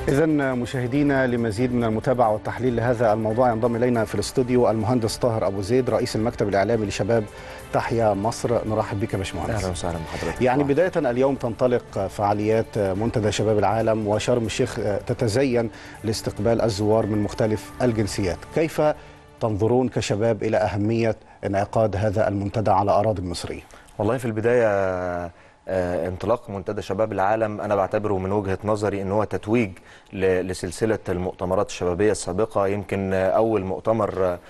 إذا مشاهدينا لمزيد من المتابعة والتحليل لهذا الموضوع ينضم إلينا في الاستوديو المهندس طاهر أبو زيد رئيس المكتب الإعلامي لشباب تحيا مصر نرحب بك يا باشمهندس اهلا وسهلا بحضرتك يعني بداية اليوم تنطلق فعاليات منتدى شباب العالم وشرم الشيخ تتزين لاستقبال الزوار من مختلف الجنسيات كيف تنظرون كشباب إلى أهمية انعقاد هذا المنتدى على أراضي مصرية والله في البدايه آه، انطلاق منتدى شباب العالم انا بعتبره من وجهه نظري ان هو تتويج ل- لسلسله المؤتمرات الشبابيه السابقه يمكن آه، اول مؤتمر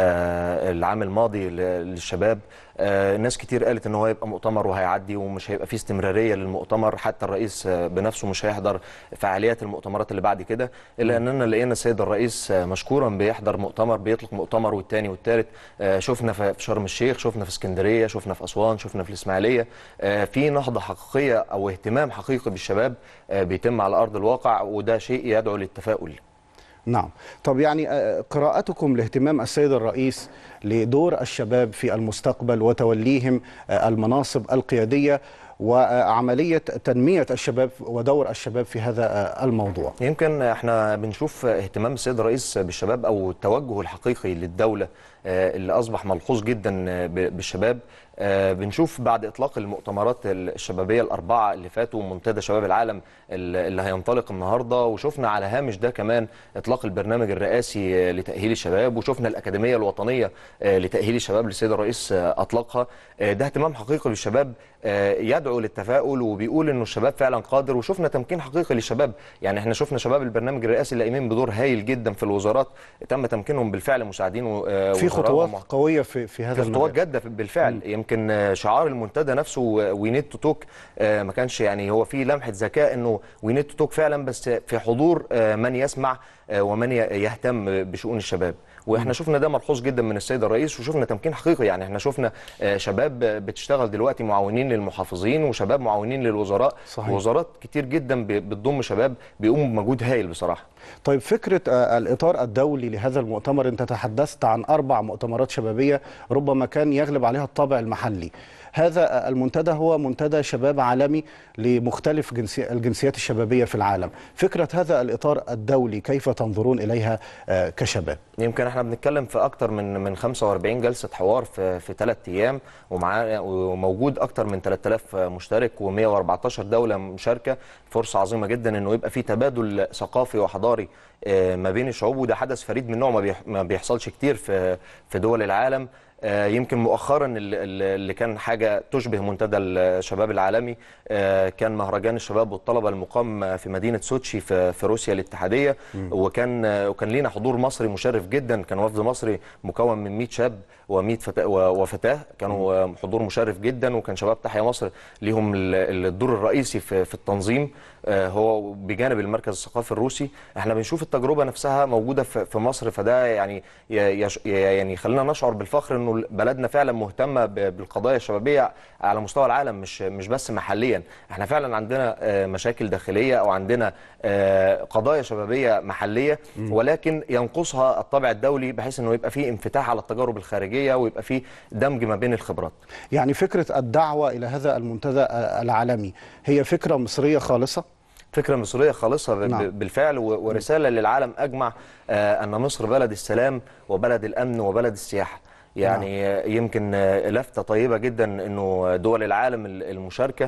آه، العام الماضي ل- للشباب آه، ناس كتير قالت ان هو هيبقى مؤتمر وهيعدي ومش هيبقى فيه استمراريه للمؤتمر حتى الرئيس آه، بنفسه مش هيحضر فعاليات المؤتمرات اللي بعد كده الا اننا لقينا السيد الرئيس آه، مشكورا بيحضر مؤتمر بيطلق مؤتمر والتاني والتالت آه، شفنا في في شرم الشيخ شفنا في اسكندريه شفنا في اسوان شفنا في الاسماعيليه آه، في نهضه حقيقيه او اهتمام حقيقي بالشباب آه، بيتم على ارض الواقع وده شيء يدعو للتفاؤل نعم طب يعني آه، قراءتكم لاهتمام السيد الرئيس لدور الشباب في المستقبل وتوليهم آه، المناصب القيادية وعملية تنمية الشباب ودور الشباب في هذا آه، الموضوع يمكن احنا بنشوف اهتمام السيد الرئيس بالشباب او التوجه الحقيقي للدوله آه، اللي اصبح ملحوظ جدا آه، ب- بالشباب آه، بنشوف بعد اطلاق المؤتمرات الشبابيه الاربعه اللي فاتوا منتدى شباب العالم اللي اللي هينطلق النهارده وشفنا على هامش ده كمان اطلاق البرنامج الرئاسي آه، لتاهيل الشباب وشفنا الاكاديميه الوطنيه آه، لتاهيل الشباب اللي السيد الرئيس آه، اطلقها آه، ده اهتمام حقيقي بالشباب آه، يدعو للتفاؤل وبيقول انه الشباب فعلا قادر وشفنا تمكين حقيقي للشباب يعني احنا شفنا شباب البرنامج الرئاسي اللي قايمين بدور هايل جدا في الوزارات تم تمكينهم بالفعل مساعدين و- آه، في وزراء خطوات ومع- قوية في في هذا في خطوات المجال جاده بالفعل يمكن آه، شعار المنتدى نفسه وي نيد تو توك ما كانش يعني هو في لمحه ذكاء انه وي نيد تو توك فعلا بس في حضور آه، من يسمع آه، ومن ي- يهتم بشؤون الشباب واحنا شفنا ده ملحوظ جدا من السيد الرئيس وشفنا تمكين حقيقي يعني احنا شفنا آه، شباب بتشتغل دلوقتي معاونين للمحافظين وشباب معاونين للوزراء صحيح. وزارات كتير جدا ب- بتضم شباب بيقوموا بمجهود هايل بصراحه طيب فكرة آه، الإطار الدولي لهذا المؤتمر أنت تحدثت عن أربع مؤتمرات شبابية ربما كان يغلب عليها الطابع المحلي هذا آه، المنتدى هو منتدى شباب عالمي لمختلف جنسي الجنسيات الشبابية في العالم فكرة هذا الإطار الدولي كيف تنظرون إليها آه، كشباب يمكن احنا بنتكلم في اكتر من من 45 جلسه حوار في في ثلاث ايام ومعاه وموجود اكتر من 3000 مشترك و114 دوله مشاركه فرصه عظيمه جدا انه يبقى في تبادل ثقافي وحضاري آه، ما بين الشعوب وده حدث فريد من نوعه ما بيح- ما بيحصلش كتير في في دول العالم آه، يمكن مؤخرا ال- ال- اللي كان حاجه تشبه منتدى الشباب العالمي آه، كان مهرجان الشباب والطلبه المقام في مدينه سوتشي في في روسيا الاتحاديه وكان آه، وكان لينا حضور مصري مشرف جدا كان وفد مصري مكون من 100 شاب و100 فتاه و- وفتاه كانوا آه، حضور مشرف جدا وكان شباب تحيا مصر ليهم ال- الدور الرئيسي في في التنظيم آه، هو بجانب المركز الثقافي الروسي احنا بنشوف التجربه نفسها موجوده في في مصر فده يعني ي- يش- يعني خلينا نشعر بالفخر انه بلدنا فعلا مهتمه ب- بالقضايا الشبابيه على مستوى العالم مش مش بس محليا احنا فعلا عندنا آه، مشاكل داخليه او عندنا آه، قضايا شبابيه محليه ولكن ينقصها الطابع الدولي بحيث انه يبقى فيه انفتاح على التجارب الخارجيه ويبقى فيه دمج ما بين الخبرات يعني فكرة الدعوة إلى هذا المنتدى آه، العالمي هي فكرة مصرية خالصة فكرة مصرية خالصة ب- نعم. ب- بالفعل و- ورسالة للعالم أجمع آه، أن مصر بلد السلام وبلد الأمن وبلد السياحة يعني آه، يمكن آه، لفتة طيبة جدا أنه دول العالم ال- المشاركة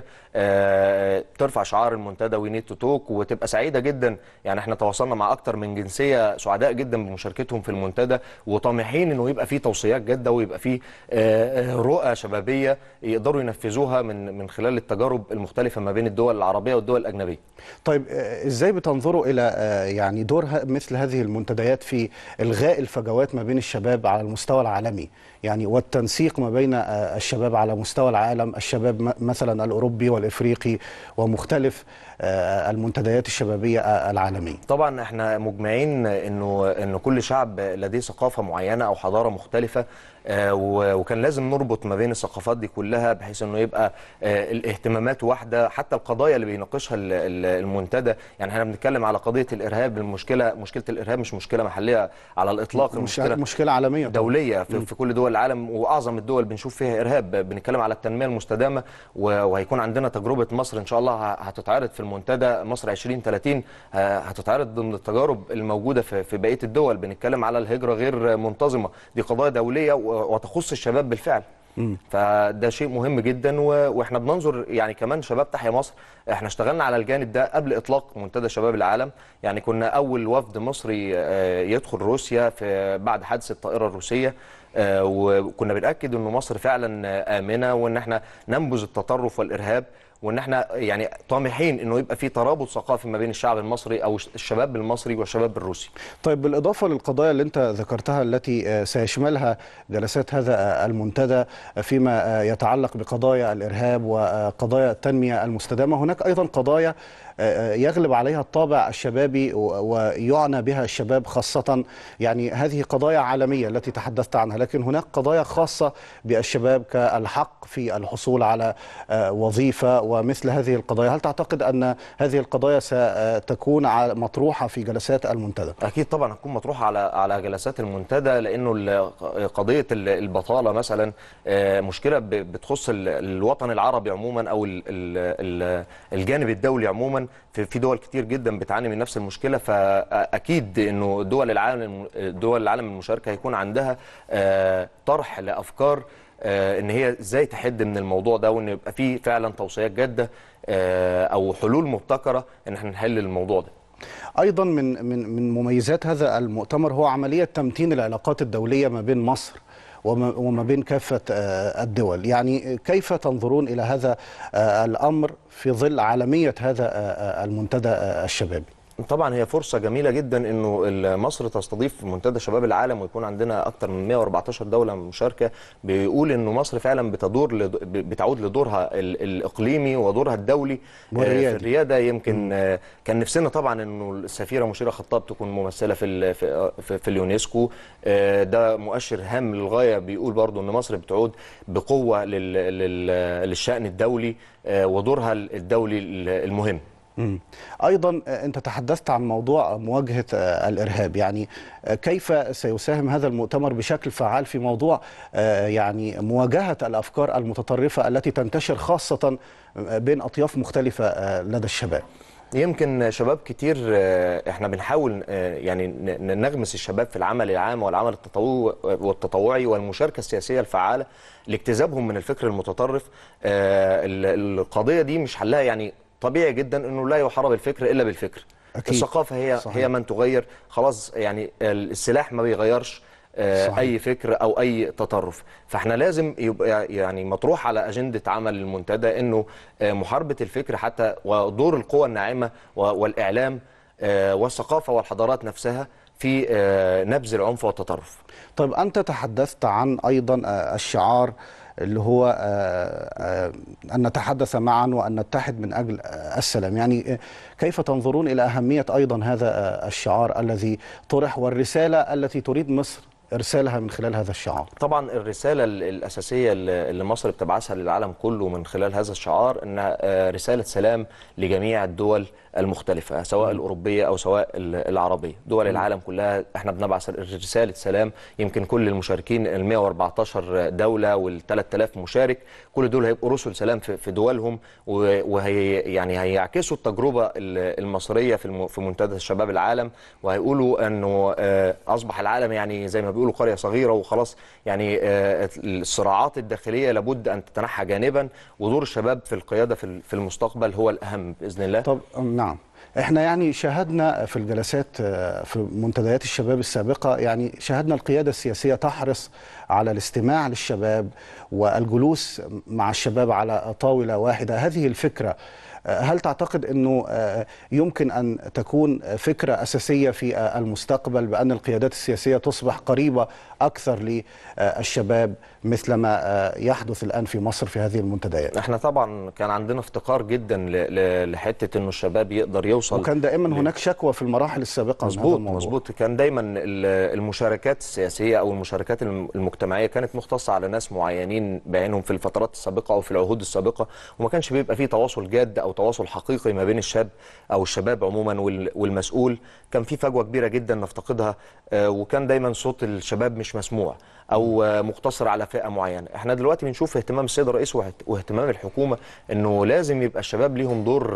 آه، ترفع شعار المنتدى وي نيد تو توك وتبقى سعيدة جدا يعني احنا تواصلنا مع أكتر من جنسية سعداء جدا بمشاركتهم في المنتدى وطامحين أنه يبقى فيه توصيات جادة ويبقى فيه آه، آه، رؤى شبابية يقدروا ينفذوها من من خلال التجارب المختلفة ما بين الدول العربية والدول الأجنبية طيب آه، ازاي بتنظروا الى آه، يعني دور ه- مثل هذه المنتديات في الغاء الفجوات ما بين الشباب على المستوى العالمي يعني والتنسيق ما بين آه، الشباب على مستوى العالم الشباب م- مثلا الاوروبي والافريقي ومختلف آه، المنتديات الشبابيه آه، العالميه طبعا احنا مجمعين انه انه كل شعب لديه ثقافه معينه او حضاره مختلفه آه، و- وكان لازم نربط ما بين الثقافات دي كلها بحيث انه يبقى آه، الاهتمامات واحده حتى القضايا اللي بيناقشها ال- ال- المنتدى يعني احنا بنتكلم على قضيه الارهاب المشكله مشكله الارهاب مش مشكله محليه على الاطلاق مش المشكله مشكله عالميه طبعاً. دوليه في, في كل دول العالم واعظم الدول بنشوف فيها ارهاب بنتكلم على التنميه المستدامه و- وهيكون عندنا تجربه مصر ان شاء الله ه- هتتعرض في المنتدى مصر 2030 ه- هتتعرض ضمن التجارب الموجوده في, في بقيه الدول بنتكلم على الهجره غير منتظمه دي قضايا دوليه و- وتخص الشباب بالفعل فده شيء مهم جدا و- واحنا بننظر يعني كمان شباب تحيا مصر احنا اشتغلنا على الجانب ده قبل اطلاق منتدى شباب العالم يعني كنا اول وفد مصري آه، يدخل روسيا في بعد حادث الطائره الروسيه آه، وكنا بنأكد انه مصر فعلا آه، آمنة وان احنا ننبذ التطرف والإرهاب وان احنا يعني طامحين انه يبقى في ترابط ثقافي ما بين الشعب المصري او الشباب المصري والشباب الروسي طيب بالإضافة للقضايا اللي أنت ذكرتها التي آه، سيشملها جلسات هذا آه، المنتدى آه، فيما آه، يتعلق بقضايا الإرهاب وقضايا التنمية المستدامة هناك أيضا قضايا آه، آه، يغلب عليها الطابع الشبابي و- ويعنى بها الشباب خاصة يعني هذه قضايا عالمية التي تحدثت عنها لكن هناك قضايا خاصة بالشباب كالحق في الحصول على آه، وظيفة ومثل هذه القضايا هل تعتقد أن هذه القضايا ستكون ع- مطروحة في جلسات المنتدى؟ اكيد طبعا هتكون مطروحه على على جلسات المنتدى لانه ال- قضيه ال- البطاله مثلا آه، مشكله ب- بتخص ال- الوطن العربي عموما او ال- ال- ال- الجانب الدولي عموما في في دول كتير جدا بتعاني من نفس المشكله فاكيد انه دول العالم دول العالم المشاركه هيكون عندها آه، طرح لافكار آه، ان هي ازاي تحد من الموضوع ده وان يبقى في فعلا توصيات جاده آه، او حلول مبتكره ان احنا نحل الموضوع ده ايضا من من من مميزات هذا المؤتمر هو عمليه تمتين العلاقات الدوليه ما بين مصر وما وما بين كافه آه، الدول يعني كيف تنظرون الى هذا آه، الامر في ظل عالميه هذا آه، آه، المنتدى آه، الشبابي طبعا هي فرصة جميلة جدا انه ال- مصر تستضيف منتدى شباب العالم ويكون عندنا اكثر من 114 دولة مشاركة بيقول انه مصر فعلا بتدور لد- بتعود لدورها ال- الاقليمي ودورها الدولي آه، والريادي. في الريادة يمكن آه، كان نفسنا طبعا انه السفيرة مشيرة خطاب تكون ممثلة في ال- في, في, في اليونسكو آه، ده مؤشر هام للغاية بيقول برضو ان مصر بتعود بقوة لل- لل- للشأن الدولي آه، ودورها الدولي المهم مم. ايضا آه، انت تحدثت عن موضوع مواجهه آه، الارهاب يعني آه، كيف سيساهم هذا المؤتمر بشكل فعال في موضوع آه، يعني مواجهه الافكار المتطرفه التي تنتشر خاصه آه، بين اطياف مختلفه آه، لدى الشباب يمكن شباب كتير آه، احنا بنحاول آه، يعني ن- ن- نغمس الشباب في العمل العام والعمل التطوعي والتطوعي والمشاركه السياسيه الفعاله لاجتذابهم من الفكر المتطرف آه، ال- القضيه دي مش حلها يعني طبيعي جدا انه لا يحارب الفكر الا بالفكر أكيد. الثقافه هي صحيح. هي من تغير خلاص يعني السلاح ما بيغيرش آه، صحيح. اي فكر او اي تطرف فاحنا لازم يبقى يعني مطروح على اجنده عمل المنتدى انه آه، محاربه الفكر حتى ودور القوى الناعمه و- والاعلام آه، والثقافه والحضارات نفسها في آه، نبذ العنف والتطرف طيب أنت تحدثت عن أيضا آه، الشعار اللي هو آه، آه، أن نتحدث معا وأن نتحد من أجل آه، السلام يعني آه، كيف تنظرون إلى أهمية أيضا هذا آه، الشعار الذي طرح والرسالة التي تريد مصر إرسالها من خلال هذا الشعار طبعا الرسالة ال- الأساسية اللي اللي مصر بتبعثها للعالم كله من خلال هذا الشعار إنها آه، رسالة سلام لجميع الدول المختلفة سواء الأوروبية أو سواء ال- العربية دول العالم كلها احنا بنبعث رسالة سلام يمكن كل المشاركين ال 114 دولة وال 3000 مشارك كل دول هيبقوا رسل سلام في في دولهم و- وهي يعني هيعكسوا التجربة ال- المصرية في الم- في منتدى شباب العالم وهيقولوا انه آه، اصبح العالم يعني زي ما بيقولوا قرية صغيرة وخلاص يعني آه، الصراعات الداخلية لابد ان تتنحى جانبا ودور الشباب في القيادة في ال- في المستقبل هو الاهم باذن الله طب نعم احنا يعني شاهدنا في الجلسات آه، في منتديات الشباب السابقة يعني شاهدنا القيادة السياسية تحرص على الاستماع للشباب والجلوس مع الشباب على طاولة واحدة هذه الفكرة هل تعتقد أنه يمكن أن تكون فكرة أساسية في المستقبل بأن القيادات السياسية تصبح قريبة أكثر للشباب مثل ما يحدث الآن في مصر في هذه المنتديات احنا طبعا كان عندنا افتقار جدا لحته انه الشباب يقدر يوصل وكان دائما هناك شكوى في المراحل السابقه مظبوط مظبوط كان دايما المشاركات السياسيه او المشاركات المجتمعيه كانت مختصه على ناس معينين بعينهم في الفترات السابقه او في العهود السابقه وما كانش بيبقى فيه تواصل جاد او تواصل حقيقي ما بين الشاب او الشباب عموما والمسؤول كان في فجوه كبيره جدا نفتقدها وكان دايما صوت الشباب مش مسموع او مقتصر على فئه معينه احنا دلوقتي بنشوف اهتمام السيد الرئيس واهتمام الحكومه انه لازم يبقى الشباب ليهم دور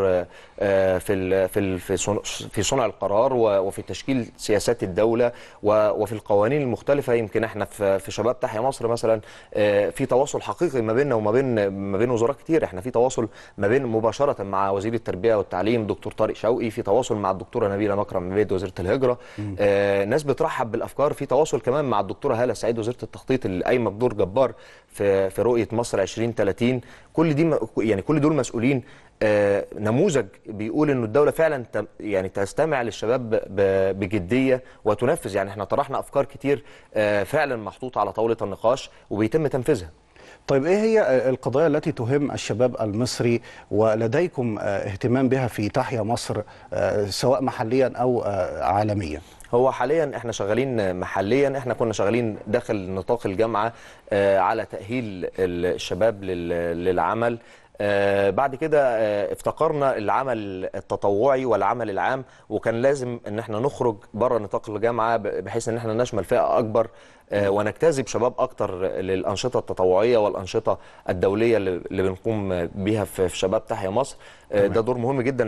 في في في صنع القرار وفي تشكيل سياسات الدوله وفي القوانين المختلفه يمكن احنا في شباب تحيا مصر مثلا في تواصل حقيقي ما بيننا وما بين ما بين وزارات كتير احنا في تواصل ما بين مباشره مع وزير التربيه والتعليم دكتور طارق شوقي في تواصل مع الدكتوره نبيله مكرم عبيد وزيره الهجره آه ناس بترحب بالافكار في تواصل كمان مع الدكتوره هاله سعيد وزيره التخطيط اللي قايمه بدور جبار في في رؤيه مصر 2030 كل دي يعني كل دول مسؤولين آه نموذج بيقول انه الدوله فعلا يعني تستمع للشباب بجديه وتنفذ يعني احنا طرحنا افكار كتير آه فعلا محطوطه على طاوله النقاش وبيتم تنفيذها طيب ايه هي القضايا التي تهم الشباب المصري ولديكم اهتمام بها في تحيا مصر سواء محليا او عالميا؟ هو حاليا احنا شغالين محليا احنا كنا شغالين داخل نطاق الجامعه على تاهيل الشباب للعمل آه بعد كده آه افتقرنا العمل التطوعي والعمل العام وكان لازم ان احنا نخرج بره نطاق الجامعه بحيث ان احنا نشمل فئه اكبر آه ونجتذب شباب اكتر للانشطه التطوعيه والانشطه الدوليه اللي بنقوم بيها في شباب تحيا مصر ده دور مهم جدا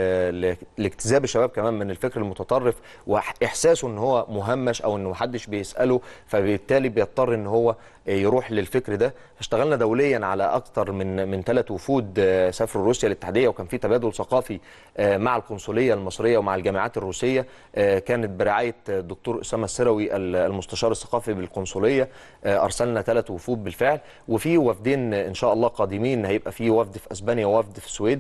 لاجتذاب الشباب كمان من الفكر المتطرف واحساسه ان هو مهمش او انه محدش بيساله فبالتالي بيضطر ان هو يروح للفكر ده اشتغلنا دوليا على اكتر من من ثلاث وفود سافروا روسيا الاتحاديه وكان في تبادل ثقافي مع القنصليه المصريه ومع الجامعات الروسيه كانت برعايه الدكتور اسامه السروي المستشار الثقافي بالقنصليه ارسلنا ثلاث وفود بالفعل وفي وفدين ان شاء الله قادمين هيبقى في وفد في اسبانيا ووفد في السويد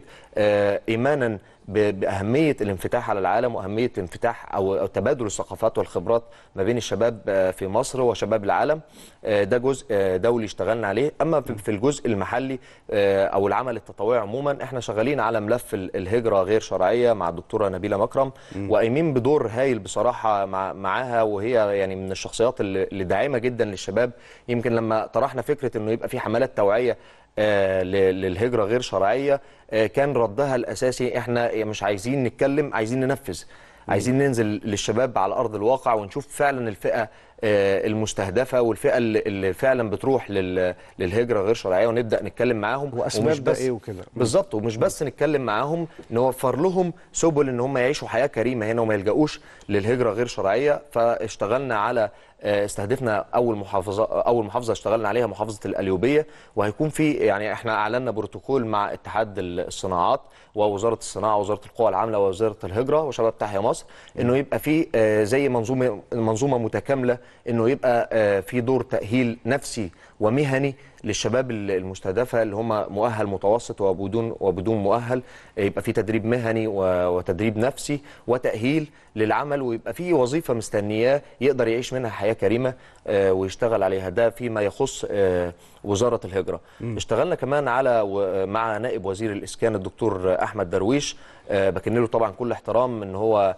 ايمانا باهميه الانفتاح على العالم واهميه انفتاح او تبادل الثقافات والخبرات ما بين الشباب في مصر وشباب العالم ده جزء دولي اشتغلنا عليه اما في الجزء المحلي او العمل التطوعي عموما احنا شغالين على ملف الهجره غير شرعيه مع الدكتوره نبيله مكرم وقايمين بدور هايل بصراحه مع معاها وهي يعني من الشخصيات اللي داعمه جدا للشباب يمكن لما طرحنا فكره انه يبقى في حملات توعيه آه للهجرة غير شرعية آه كان ردها الأساسي إحنا مش عايزين نتكلم عايزين ننفذ عايزين ننزل للشباب على أرض الواقع ونشوف فعلا الفئة آه المستهدفة والفئة اللي, اللي فعلا بتروح للهجرة غير شرعية ونبدأ نتكلم معاهم وأسباب ده إيه وكده بالظبط ومش بس نتكلم معاهم نوفر لهم سبل إن هم يعيشوا حياة كريمة هنا وما يلجأوش للهجرة غير شرعية فاشتغلنا على استهدفنا اول محافظه اول محافظه اشتغلنا عليها محافظه القليوبيه وهيكون في يعني احنا اعلنا بروتوكول مع اتحاد الصناعات ووزاره الصناعه ووزاره القوى العامله ووزاره الهجره وشباب تحيا مصر انه يبقى في زي منظومه منظومه متكامله انه يبقى في دور تاهيل نفسي ومهني للشباب المستهدفه اللي هم مؤهل متوسط وبدون وبدون مؤهل يبقى في تدريب مهني وتدريب نفسي وتاهيل للعمل ويبقى في وظيفه مستنياه يقدر يعيش منها حياه كريمه ويشتغل عليها ده فيما يخص وزاره الهجره م. اشتغلنا كمان على مع نائب وزير الاسكان الدكتور احمد درويش بكن له طبعا كل احترام ان هو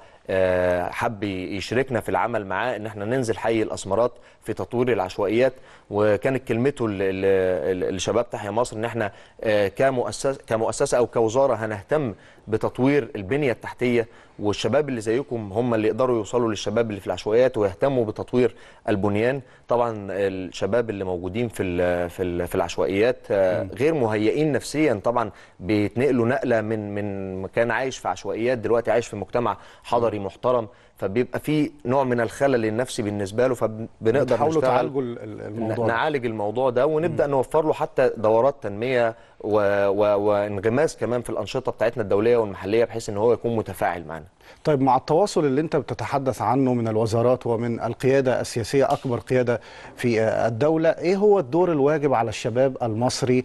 حب يشاركنا في العمل معاه ان احنا ننزل حي الاسمرات في تطوير العشوائيات وكانت كلمته لشباب تحيا مصر ان احنا كمؤسسه كمؤسسه او كوزاره هنهتم بتطوير البنيه التحتيه والشباب اللي زيكم هم اللي يقدروا يوصلوا للشباب اللي في العشوائيات ويهتموا بتطوير البنيان طبعا الشباب اللي موجودين في ال في, ال في العشوائيات غير مهيئين نفسيا طبعا بيتنقلوا نقله من من مكان عايش في عشوائيات دلوقتي عايش في مجتمع حضري محترم فبيبقى في نوع من الخلل النفسي بالنسبه له فبنقدر نحاولوا تعالجوا الموضوع نعالج الموضوع ده ونبدا م. نوفر له حتى دورات تنميه و... و... وانغماس كمان في الانشطه بتاعتنا الدوليه والمحليه بحيث ان هو يكون متفاعل معنا معانا طيب مع التواصل اللي انت بتتحدث عنه من الوزارات ومن القيادة السياسية أكبر قيادة في الدولة إيه هو الدور الواجب على الشباب المصري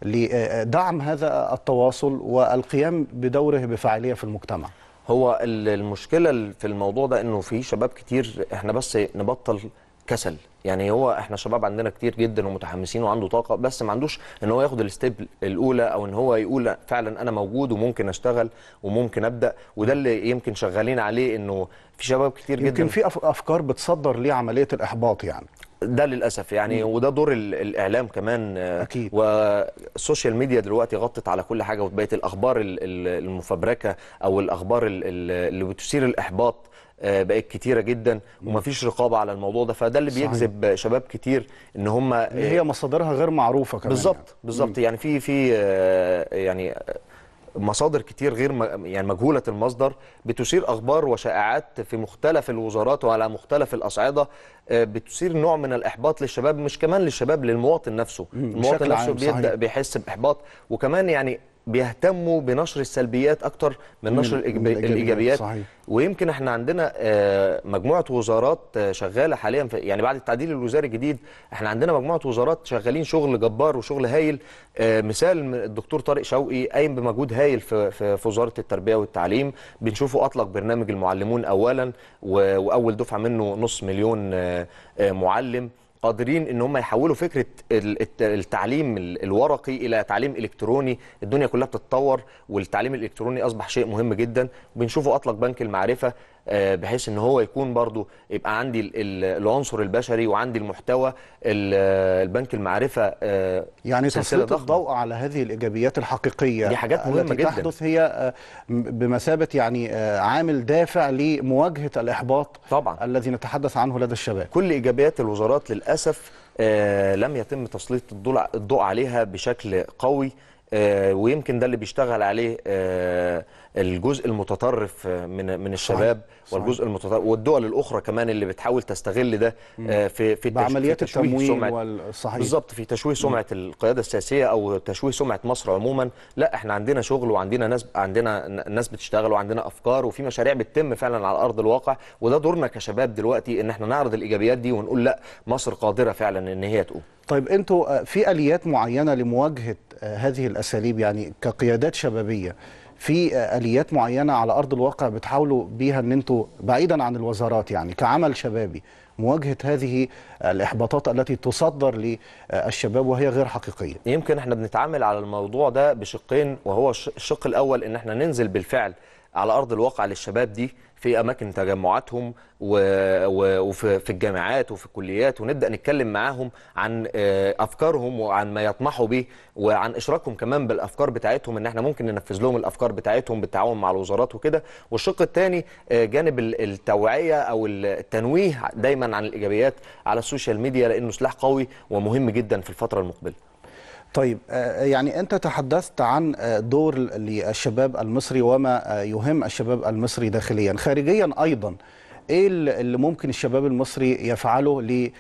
لدعم هذا التواصل والقيام بدوره بفاعلية في المجتمع هو ال- المشكله ال- في الموضوع ده انه في شباب كتير احنا بس نبطل كسل يعني هو احنا شباب عندنا كتير جدا ومتحمسين وعنده طاقه بس ما عندوش ان هو ياخد الستيب الاولى او ان هو يقول لا فعلا انا موجود وممكن اشتغل وممكن ابدا وده اللي يمكن شغالين عليه انه في شباب كتير يمكن جدا في أف- أفكار بتصدر لعملية الإحباط يعني ده للاسف يعني وده دور ال- الاعلام كمان آه، أكيد. والسوشيال ميديا دلوقتي غطت على كل حاجه وبقت الاخبار ال- ال- المفبركه او الاخبار ال- ال- اللي بتثير الاحباط آه، بقت كتيره جدا ومفيش رقابه على الموضوع ده فده اللي صحيح. بيجذب شباب كتير ان هم اللي هي مصادرها غير معروفة كمان بالظبط بالظبط يعني في في آه، يعني آه، مصادر كتير غير م- يعني مجهوله المصدر بتثير اخبار وشائعات في مختلف الوزارات وعلى مختلف الاصعده آه، بتثير نوع من الاحباط للشباب مش كمان للشباب للمواطن نفسه المواطن بشكل نفسه عام، بيبدا صحيح. بيحس باحباط وكمان يعني بيهتموا بنشر السلبيات اكتر من نشر من الإيجابي- الإيجابيات، الايجابيات صحيح. ويمكن احنا عندنا آه، مجموعه وزارات آه، شغاله حاليا في يعني بعد التعديل الوزاري الجديد احنا عندنا مجموعه وزارات شغالين شغل جبار وشغل هايل آه، مثال من الدكتور طارق شوقي قايم بمجهود هايل في في في وزاره التربيه والتعليم بنشوفه اطلق برنامج المعلمون اولا و- واول دفعه منه نص مليون آه، آه، معلم قادرين ان هم يحولوا فكره ال- الت- التعليم ال- الورقي الى تعليم الكتروني الدنيا كلها بتتطور والتعليم الالكتروني اصبح شيء مهم جدا بنشوفه اطلق بنك المعرفه آه، بحيث ان هو يكون برضو يبقى عندي ال- ال- العنصر البشري وعندي المحتوى ال- البنك المعرفه آه، يعني سلسلة تسليط ضخمة. الضوء على هذه الإيجابيات الحقيقية دي حاجات مهمة التي جداً. تحدث هي آه، م- بمثابة يعني آه، عامل دافع لمواجهة الإحباط طبعاً. الذي نتحدث عنه لدى الشباب كل ايجابيات الوزارات للاسف آه لم يتم تسليط الضوء الضوء عليها بشكل قوي آه ويمكن ده اللي بيشتغل عليه آه الجزء المتطرف آه، من من الشباب صحيح. والجزء المتطرف والدول الاخرى كمان اللي بتحاول تستغل ده آه في في التش- بعمليات في تشويه التمويل سمعة- والصحيح بالظبط في تشويه سمعه القياده السياسيه او تشويه سمعه مصر عموما لا احنا عندنا شغل وعندنا ناس عندنا ن- ناس بتشتغل وعندنا افكار وفي مشاريع بتتم فعلا على ارض الواقع وده دورنا كشباب دلوقتي ان احنا نعرض الايجابيات دي ونقول لا مصر قادره فعلا ان هي تقوم طيب انتوا آه، في اليات معينه لمواجهه آه، هذه الاساليب يعني كقيادات شبابيه في آه، اليات معينه على ارض الواقع بتحاولوا بيها ان انتوا بعيدا عن الوزارات يعني كعمل شبابي مواجهه هذه الاحباطات التي تصدر للشباب وهي غير حقيقيه يمكن احنا بنتعامل على الموضوع ده بشقين وهو الش- الشق الاول ان احنا ننزل بالفعل على ارض الواقع للشباب دي في اماكن تجمعاتهم و... و... وفي في الجامعات وفي الكليات ونبدا نتكلم معاهم عن آه، افكارهم وعن ما يطمحوا به وعن اشراكهم كمان بالافكار بتاعتهم ان احنا ممكن ننفذ لهم الافكار بتاعتهم بالتعاون مع الوزارات وكده والشق الثاني جانب ال- التوعيه او التنويه دايما عن الايجابيات على السوشيال ميديا لانه سلاح قوي ومهم جدا في الفتره المقبله طيب آه، يعني انت تحدثت عن آه، دور للشباب المصري وما آه، يهم الشباب المصري داخليا خارجيا ايضا ايه اللي اللي ممكن الشباب المصري يفعله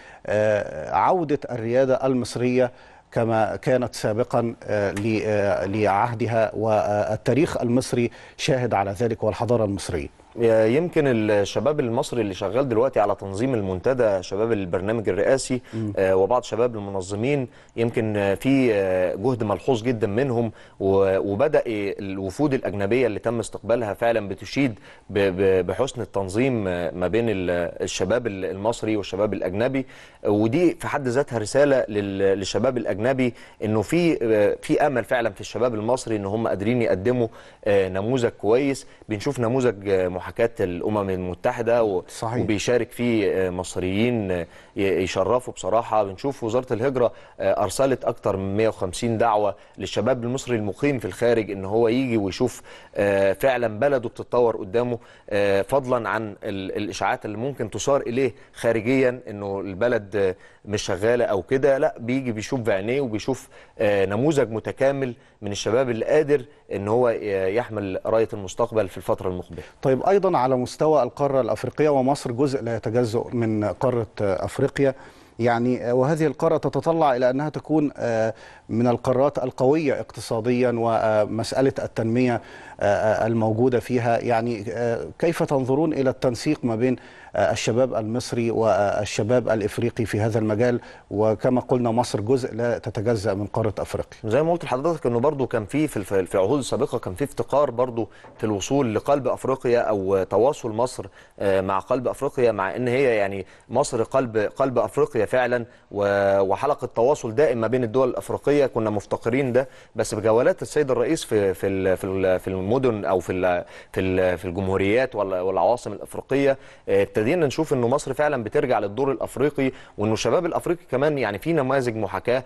لعودة الريادة المصرية كما كانت سابقا آه، ل- آه، لعهدها والتاريخ المصري شاهد على ذلك والحضارة المصرية يمكن الشباب المصري اللي شغال دلوقتي على تنظيم المنتدى شباب البرنامج الرئاسي آه، وبعض شباب المنظمين يمكن آه، في آه، جهد ملحوظ جدا منهم و- وبدأ الوفود الأجنبية اللي تم استقبالها فعلا بتشيد ب- ب- بحسن التنظيم آه، ما بين ال- الشباب المصري والشباب الأجنبي آه، ودي في حد ذاتها رسالة لل- للشباب الأجنبي إنه في آه، في أمل فعلا في الشباب المصري إن هم قادرين يقدموا آه، نموذج كويس بنشوف نموذج آه، محاكاة الأمم المتحدة و- صحيح. وبيشارك فيه آه، مصريين آه، ي- يشرفوا بصراحة بنشوف وزارة الهجرة آه، أرسلت أكتر من 150 دعوة للشباب المصري المقيم في الخارج إن هو يجي ويشوف آه، فعلا بلده بتتطور قدامه آه، فضلا عن ال- الإشاعات اللي ممكن تثار إليه خارجيا إنه البلد آه، مش شغالة أو كده لا بيجي بيشوف بعينيه وبيشوف آه، نموذج متكامل من الشباب اللي قادر إن هو ي- يحمل راية المستقبل في الفترة المقبلة طيب ايضا على مستوى القاره الافريقيه ومصر جزء لا يتجزا من قاره افريقيا يعني وهذه القاره تتطلع الى انها تكون آه، من القارات القويه اقتصاديا ومساله التنميه الموجوده فيها يعني كيف تنظرون الى التنسيق ما بين الشباب المصري والشباب الافريقي في هذا المجال وكما قلنا مصر جزء لا تتجزا من قاره افريقيا. زي ما قلت لحضرتك انه برضو كان في في في العهود السابقه كان في افتقار برضو في الوصول لقلب افريقيا او تواصل مصر مع قلب افريقيا مع ان هي يعني مصر قلب قلب افريقيا فعلا وحلقه تواصل دائم ما بين الدول الافريقيه كنا مفتقرين ده بس بجولات السيد الرئيس في في في المدن او في في في الجمهوريات والعواصم الافريقيه ابتدينا نشوف انه مصر فعلا بترجع للدور الافريقي وانه الشباب الافريقي كمان يعني في نماذج محاكاه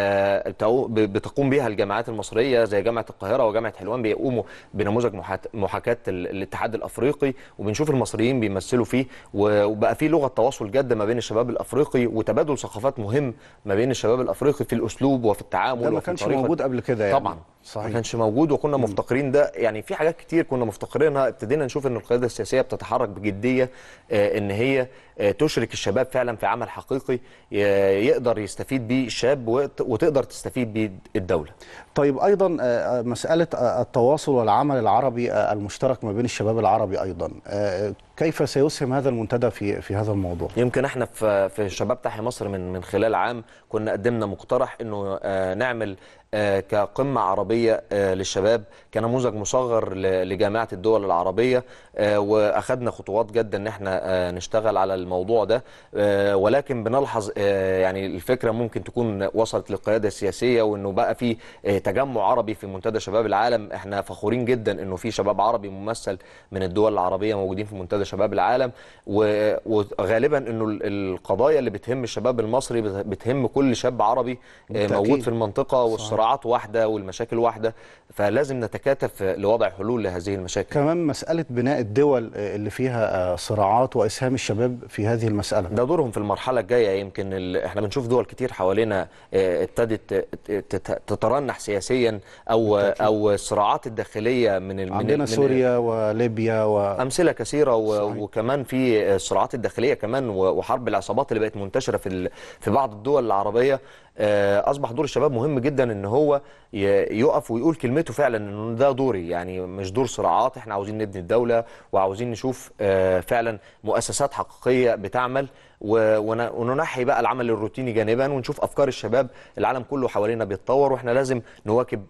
بتقوم بها الجامعات المصريه زي جامعه القاهره وجامعه حلوان بيقوموا بنموذج محاكاه الاتحاد الافريقي وبنشوف المصريين بيمثلوا فيه وبقى في لغه تواصل جاده ما بين الشباب الافريقي وتبادل ثقافات مهم ما بين الشباب الافريقي في الاسلوب وفي التعامل ده ما كانش موجود قبل كده يعني طبعا صحيح. ما كانش موجود وكنا مفتقرين ده يعني في حاجات كتير كنا مفتقرينها ابتدينا نشوف ان القياده السياسيه بتتحرك بجديه آه ان هي آه تشرك الشباب فعلا في عمل حقيقي يقدر يستفيد بيه الشاب وتقدر تستفيد بيه الدوله. طيب ايضا آه مساله التواصل والعمل العربي المشترك ما بين الشباب العربي ايضا كيف سيسهم هذا المنتدى في في هذا الموضوع؟ يمكن احنا في في شباب تحيا مصر من من خلال عام كنا قدمنا مقترح انه نعمل كقمة عربية للشباب كنموذج مصغر لجامعة الدول العربية وأخذنا خطوات جدا أن احنا نشتغل على الموضوع ده ولكن بنلحظ يعني الفكرة ممكن تكون وصلت للقيادة السياسية وأنه بقى في تجمع عربي في منتدى شباب العالم احنا فخورين جدا أنه في شباب عربي ممثل من الدول العربية موجودين في منتدى شباب العالم وغالبا أنه القضايا اللي بتهم الشباب المصري بتهم كل شاب عربي موجود في المنطقة والصراع الصراعات واحده والمشاكل واحده فلازم نتكاتف لوضع حلول لهذه المشاكل كمان مساله بناء الدول اللي فيها صراعات واسهام الشباب في هذه المساله ده دورهم في المرحله الجايه يمكن احنا بنشوف دول كتير حوالينا ابتدت تترنح سياسيا او بالتأكيد. او الصراعات الداخليه من عندنا من سوريا وليبيا و... امثله كثيره و... وكمان في الصراعات الداخليه كمان وحرب العصابات اللي بقت منتشره في في بعض الدول العربيه اصبح دور الشباب مهم جدا ان هو يقف ويقول كلمته فعلا انه ده دوري يعني مش دور صراعات احنا عاوزين نبني الدوله وعاوزين نشوف فعلا مؤسسات حقيقيه بتعمل وننحي بقى العمل الروتيني جانبا ونشوف افكار الشباب العالم كله حوالينا بيتطور واحنا لازم نواكب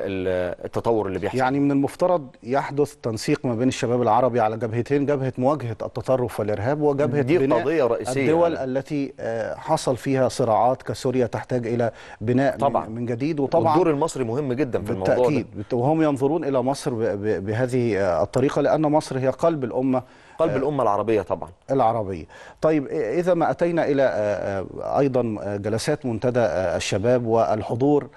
التطور اللي بيحصل يعني من المفترض يحدث تنسيق ما بين الشباب العربي على جبهتين جبهه مواجهه التطرف والارهاب وجبهه دي بناء قضيه رئيسيه الدول يعني. التي حصل فيها صراعات كسوريا تحتاج الى بناء طبعا. من جديد وطبعا والدور المصري مهم جدا في الموضوع بالتأكيد ده وهم ينظرون الى مصر بهذه الطريقه لان مصر هي قلب الامه قلب الأمة العربية طبعا العربية طيب إذا ما أتينا إلى أيضا جلسات منتدى الشباب والحضور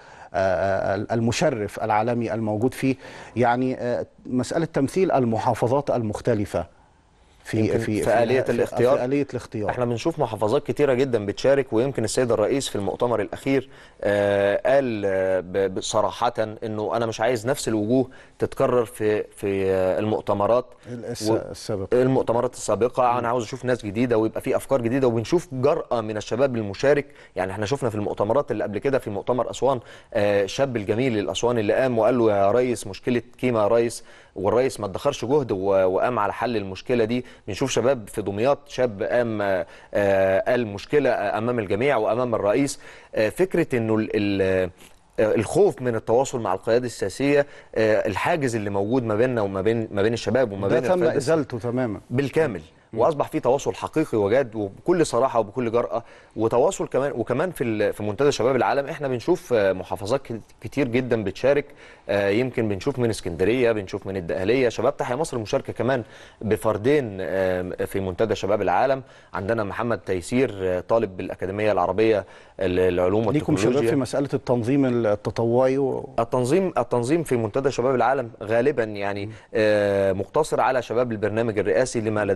المشرف العالمي الموجود فيه يعني مسألة تمثيل المحافظات المختلفة في في في, في آلية الاختيار في آلية الاختيار احنا بنشوف محافظات كتيرة جدا بتشارك ويمكن السيد الرئيس في المؤتمر الأخير آه قال آه صراحة انه انا مش عايز نفس الوجوه تتكرر في في آه المؤتمرات السابقة المؤتمرات السابقة انا عاوز اشوف ناس جديدة ويبقى في افكار جديدة وبنشوف جرأة من الشباب المشارك يعني احنا شفنا في المؤتمرات اللي قبل كده في مؤتمر اسوان آه الشاب الجميل الاسواني اللي قام وقال له يا ريس مشكلة كيما يا ريس والرئيس ما ادخرش جهد وقام على حل المشكله دي بنشوف شباب في دمياط شاب قام قال مشكله امام الجميع وامام الرئيس فكره انه الخوف من التواصل مع القياده السياسيه الحاجز اللي موجود ما بيننا وما بين ما بين الشباب وما بين ده تم ازالته تماما بالكامل واصبح في تواصل حقيقي وجاد وبكل صراحه وبكل جراه وتواصل كمان وكمان في في منتدى شباب العالم احنا بنشوف محافظات كتير جدا بتشارك يمكن بنشوف من اسكندريه بنشوف من الدقهليه شباب تحيا مصر مشاركه كمان بفردين في منتدى شباب العالم عندنا محمد تيسير طالب بالاكاديميه العربيه للعلوم والتكنولوجيا ليكم شباب في مساله التنظيم التطوعي و... التنظيم التنظيم في منتدى شباب العالم غالبا يعني مقتصر على شباب البرنامج الرئاسي لما لديهم من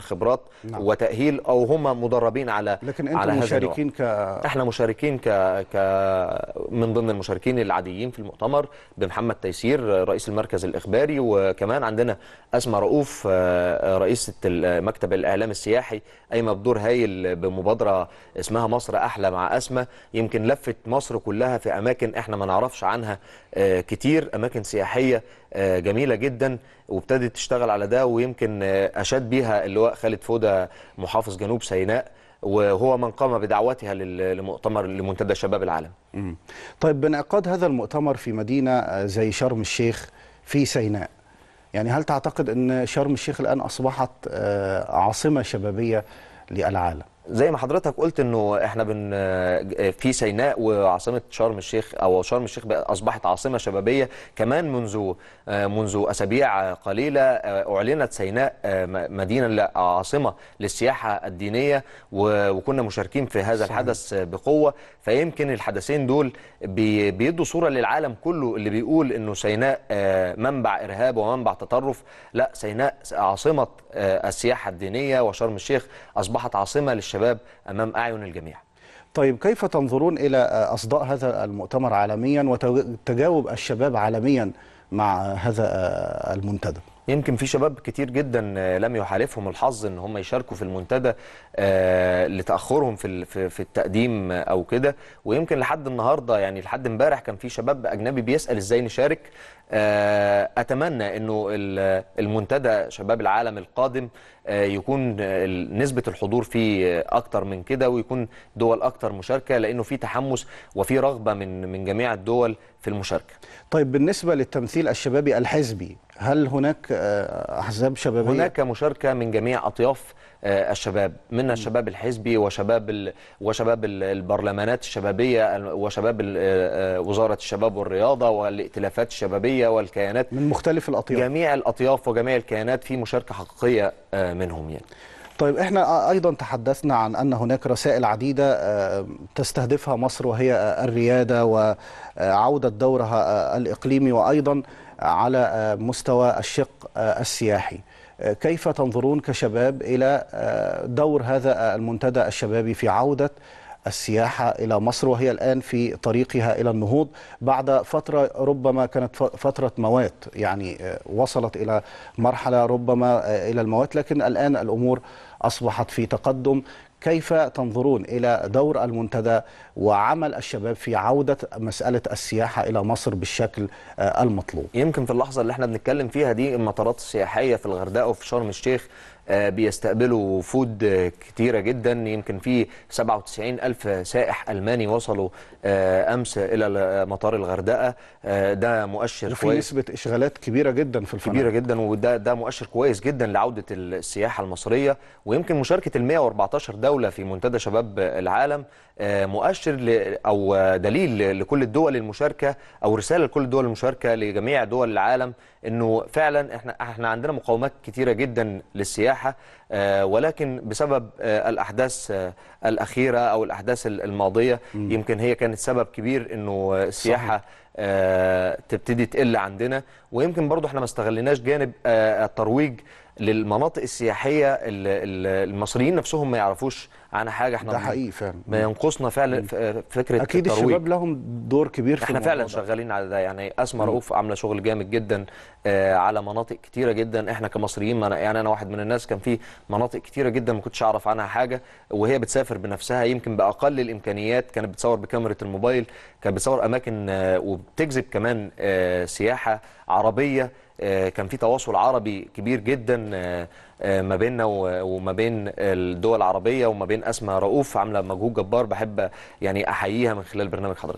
خبرات نعم. وتاهيل او هم مدربين على لكن على انتم هذا النوع. مشاركين ك احنا مشاركين ك... ك من ضمن المشاركين العاديين في المؤتمر بمحمد تيسير رئيس المركز الاخباري وكمان عندنا اسماء رؤوف آه، رئيسه مكتب الاعلام السياحي قايمه بدور هايل بمبادره اسمها مصر احلى مع اسماء يمكن لفت مصر كلها في اماكن احنا ما نعرفش عنها آه، كتير اماكن سياحيه آه، جميله جدا وابتدت تشتغل على ده ويمكن آه، اشاد بيها اللواء خالد فوده محافظ جنوب سيناء وهو من قام بدعوتها لل- لمؤتمر لمنتدى شباب العالم مم. طيب بانعقاد هذا المؤتمر في مدينة آه، زي شرم الشيخ في سيناء يعني هل تعتقد أن شرم الشيخ الآن أصبحت آه، عاصمة شبابية للعالم زي ما حضرتك قلت انه احنا بن في سيناء وعاصمه شرم الشيخ او شرم الشيخ بقى اصبحت عاصمه شبابيه كمان منذ منذ اسابيع قليله اعلنت سيناء مدينه لا عاصمه للسياحه الدينيه و- وكنا مشاركين في هذا صحيح. الحدث بقوه فيمكن الحدثين دول بي- بيدوا صوره للعالم كله اللي بيقول انه سيناء آه، منبع ارهاب ومنبع تطرف لا سيناء عاصمه آه، السياحه الدينيه وشرم الشيخ اصبحت عاصمه للشباب امام اعين الجميع طيب كيف تنظرون إلى آه، أصداء هذا المؤتمر عالميا وتجاوب الشباب عالميا مع هذا آه، المنتدى يمكن في شباب كتير جدا آه، لم يحالفهم الحظ ان هم يشاركوا في المنتدى آه، لتاخرهم في ال- في في التقديم آه، او كده ويمكن لحد النهارده يعني لحد امبارح كان في شباب اجنبي بيسال ازاي نشارك آه، اتمنى انه ال- المنتدى شباب العالم القادم آه، يكون آه، نسبه الحضور فيه آه، اكتر من كده ويكون دول اكتر مشاركه لانه في تحمس وفي رغبه من من جميع الدول في المشاركه طيب بالنسبة للتمثيل الشبابي الحزبي هل هناك آه، أحزاب شبابية هناك مشاركة من جميع أطياف آه، الشباب من الشباب الحزبي وشباب ال... وشباب ال- البرلمانات الشبابية ال- وشباب ال- آه، آه، وزارة الشباب والرياضة والائتلافات الشبابية والكيانات من مختلف الأطياف جميع الأطياف وجميع الكيانات في مشاركة حقيقية آه، منهم يعني طيب احنا ايضا تحدثنا عن ان هناك رسائل عديده آه، تستهدفها مصر وهي آه، الرياده وعوده دورها آه، الاقليمي وايضا على آه، مستوى الشق آه، السياحي. آه، كيف تنظرون كشباب الى آه، دور هذا آه، المنتدى الشبابي في عوده السياحة إلى مصر وهي الآن في طريقها إلى النهوض بعد فترة ربما كانت ف- فترة موات يعني آه، وصلت إلى مرحلة ربما آه، إلى الموات لكن الآن الأمور أصبحت في تقدم كيف تنظرون إلى دور المنتدى وعمل الشباب في عودة مسألة السياحة إلى مصر بالشكل آه، المطلوب يمكن في اللحظة اللي احنا بنتكلم فيها دي المطارات السياحية في الغردقة وفي شرم الشيخ آه، بيستقبلوا وفود آه، كتيرة جدا يمكن في 97 ألف سائح ألماني وصلوا آه، أمس إلى مطار الغردقة آه، ده مؤشر وفي كويس نسبة إشغالات كبيرة جدا في الفنادق كبيره جدا وده ده مؤشر كويس جدا لعوده السياحه المصريه ويمكن مشاركه ال 114 دوله في منتدى شباب العالم آه، مؤشر ل- او آه، دليل لكل الدول المشاركه او رساله لكل الدول المشاركه لجميع دول العالم انه فعلا احنا احنا عندنا مقاومات كتيره جدا للسياحه آه، ولكن بسبب آه، الاحداث آه، الاخيره او الاحداث الماضيه يمكن هي كانت سبب كبير انه السياحه آه، تبتدي تقل عندنا ويمكن برضو احنا ما استغليناش جانب آه، الترويج للمناطق السياحيه ال- ال- المصريين نفسهم ما يعرفوش عنها حاجه احنا ده حقيقي فعلا ما ينقصنا فعلا ف- فكره أكيد الترويج الشباب لهم دور كبير في احنا الموضوع فعلا ده. شغالين على ده يعني اسماء رؤوف عامله شغل جامد جدا آه، على مناطق كتيره جدا احنا كمصريين ما أنا- يعني انا واحد من الناس كان في مناطق كتيره جدا ما كنتش اعرف عنها حاجه وهي بتسافر بنفسها يمكن باقل الامكانيات كانت بتصور بكاميرا الموبايل كانت بتصور اماكن آه، وبتجذب كمان آه، سياحه عربيه آه، كان في تواصل عربي كبير جدا آه، آه، ما بيننا و- وما بين الدول العربيه وما بين اسماء رؤوف عامله مجهود جبار بحب يعني احييها من خلال برنامج حضرتك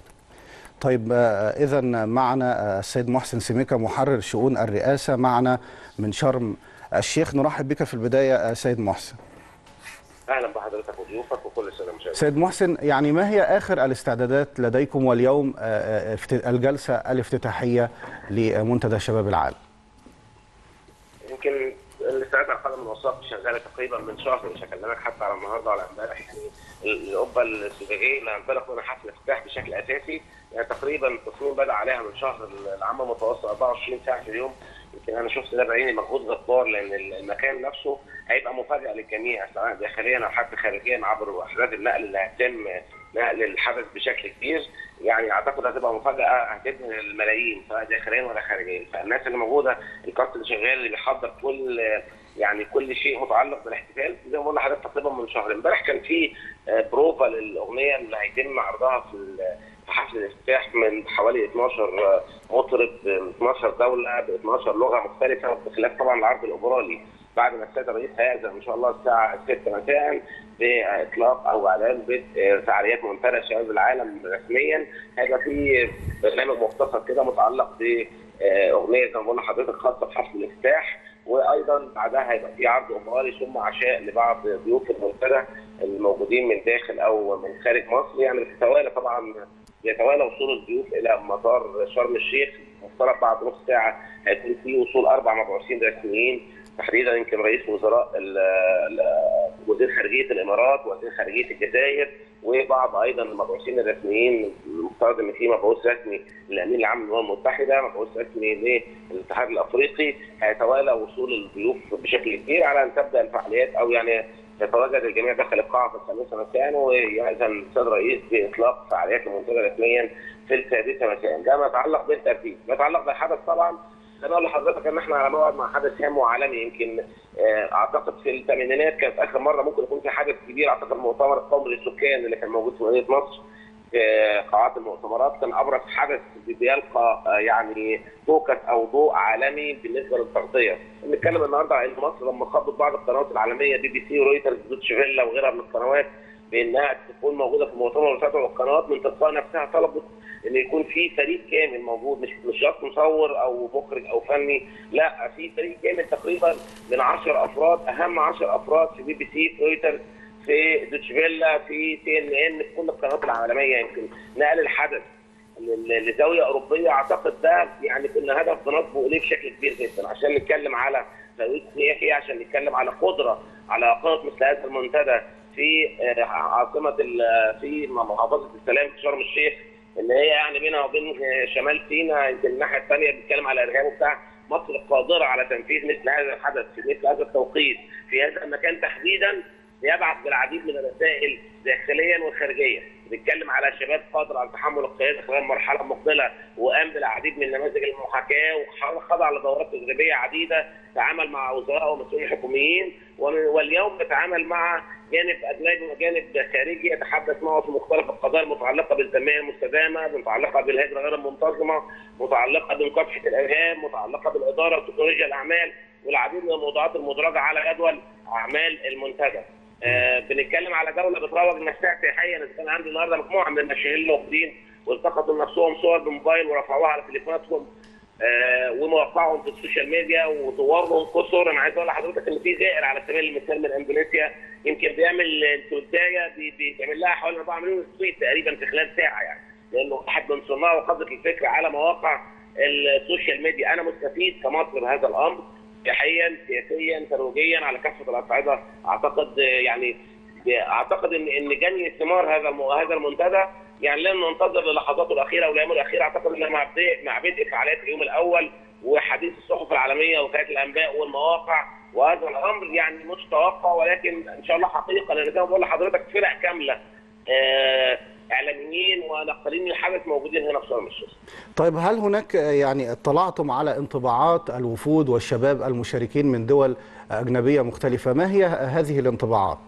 طيب اذا معنا آه، السيد محسن سميكه محرر شؤون الرئاسه معنا من شرم الشيخ نرحب بك في البدايه آه، سيد محسن اهلا بحضرتك وضيوفك وكل سنه مشاهدين سيد محسن يعني ما هي اخر الاستعدادات لديكم واليوم آه، آه، افت- الجلسه الافتتاحيه لمنتدى شباب العالم يمكن الاستعداد على قدم الوثائق شغاله تقريبا من شهر مش هكلمك حتى على النهارده ولا امبارح يعني القبه الزجاجيه اللي هنطلق منها حفل افتتاح بشكل اساسي يعني تقريبا التصميم بدا عليها من شهر العام متوسط 24 ساعه في اليوم يمكن انا شفت ده بعيني مجهود جبار لان المكان نفسه هيبقى مفاجاه للجميع سواء داخليا او حتى خارجيا عبر وحدات النقل اللي هتتم نقل الحدث بشكل كبير يعني اعتقد هتبقى مفاجاه هتبهر الملايين سواء داخليا ولا خارجيا فالناس اللي موجوده الكاست اللي شغال اللي بيحضر كل يعني كل شيء متعلق بالاحتفال زي ما بقول لحضرتك تقريبا من شهر امبارح كان في بروفا للاغنيه اللي هيتم عرضها في في حفل الافتتاح من حوالي 12 مطرب من 12 دوله ب 12 لغه مختلفه بخلاف طبعا العرض الاوبرالي بعد ما السيد الرئيس هيأذن ان شاء الله الساعه 6 مساء باطلاق او اعلان بدء فعاليات منتدى شباب العالم رسميا هيبقى في برنامج مختصر كده متعلق باغنيه زي ما بقول لحضرتك خاصه بحفل الافتتاح وايضا بعدها هيبقى في عرض اوبرالي ثم عشاء لبعض ضيوف المنتدى الموجودين من داخل او من خارج مصر يعني بتتوالى طبعا يتوالى وصول الضيوف الى مطار شرم الشيخ مفترض بعد نص ساعه هيكون في وصول اربع مبعوثين رسميين تحديدا يمكن رئيس وزراء وزير خارجيه الامارات وزير خارجيه الجزائر وبعض ايضا المبعوثين الرسميين المفترض ان في مبعوث رسمي للامين العام للامم المتحده مبعوث رسمي للاتحاد الافريقي هيتوالى وصول الضيوف بشكل كبير على ان تبدا الفعاليات او يعني يتواجد الجميع داخل القاعه في الخامسه مساء ويأذن السيد الرئيس باطلاق فعاليات المنتدى رسميا في السادسه مساء ده ما يتعلق بالترتيب ما يتعلق بالحدث طبعا انا اقول لحضرتك ان احنا على موعد مع حدث هام وعالمي يمكن اعتقد في الثمانينات كانت اخر مره ممكن يكون في حدث كبير اعتقد المؤتمر القومي للسكان اللي كان موجود في مدينه نصر في قاعات المؤتمرات كان ابرز حدث بيلقى يعني فوكس او ضوء عالمي بالنسبه للتغطيه. بنتكلم النهارده عن مصر لما خاطبت بعض القنوات العالميه بي بي سي ورويترز دوتش فيلا وغيرها من القنوات بانها تكون موجوده في المؤتمر وتدعو القنوات من تلقاء نفسها طلبت ان يكون في فريق كامل موجود مش مش شرط مصور او مخرج او فني لا في فريق كامل تقريبا من 10 افراد اهم 10 افراد في بي بي سي في رويترز في دوتش فيلا في سي ان ان في كل القنوات العالميه يمكن نقل الحدث لزاويه اوروبيه اعتقد ده يعني كنا هدف بنطبق اليه بشكل كبير جدا عشان نتكلم على ترويج سياحي عشان نتكلم على قدره على اقامه مثل هذا المنتدى في عاصمه في محافظه السلام في شرم الشيخ اللي هي يعني بينها وبين شمال سيناء يمكن الناحيه الثانيه بنتكلم على ارهاب وبتاع مصر قادره على تنفيذ مثل هذا الحدث في مثل هذا التوقيت في هذا المكان تحديدا يبعث بالعديد من الرسائل داخليا وخارجيا بنتكلم على شباب قادر على تحمل القياده خلال المرحله المقبله وقام بالعديد من نماذج المحاكاه وخضع لدورات تدريبيه عديده تعامل مع وزراء ومسؤولين حكوميين واليوم نتعامل مع جانب اجنبي وجانب خارجي يتحدث معه في مختلف القضايا المتعلقه بالتنميه المستدامه، متعلقه بالهجره غير المنتظمه، متعلقه بمكافحه الارهاب، متعلقه بالاداره وتكنولوجيا الاعمال والعديد من الموضوعات المدرجه على جدول اعمال المنتدى. آه بنتكلم على دوله بتروج نفسها سياحيا اذا كان عندي النهارده مجموعه من الناشئين الموجودين والتقطوا لنفسهم صور بموبايل ورفعوها على تليفوناتهم آه وموقعهم في السوشيال ميديا وصورهم كسر انا عايز اقول لحضرتك ان في زائر على سبيل المثال من اندونيسيا يمكن بيعمل تويتايه بيعمل لها حوالي 4 مليون تويت تقريبا في خلال ساعه يعني لانه واحد من صناع وقاده الفكره على مواقع السوشيال ميديا انا مستفيد كمصر بهذا الامر صحيا سياسيا ترويجيا على كافه الاصعده اعتقد يعني اعتقد ان ان جني ثمار هذا هذا المنتدى يعني لن ننتظر للحظاته الاخيره والايام الاخيره اعتقد ان مع بدء مع بدء فعاليات اليوم الاول وحديث الصحف العالميه وكالات الانباء والمواقع وهذا الامر يعني مش توقع ولكن ان شاء الله حقيقه لان زي ما بقول لحضرتك فرق كامله آه اعلاميين ونقالين الحدث موجودين هنا في شرم الشيخ. طيب هل هناك يعني اطلعتم على انطباعات الوفود والشباب المشاركين من دول اجنبيه مختلفه، ما هي هذه الانطباعات؟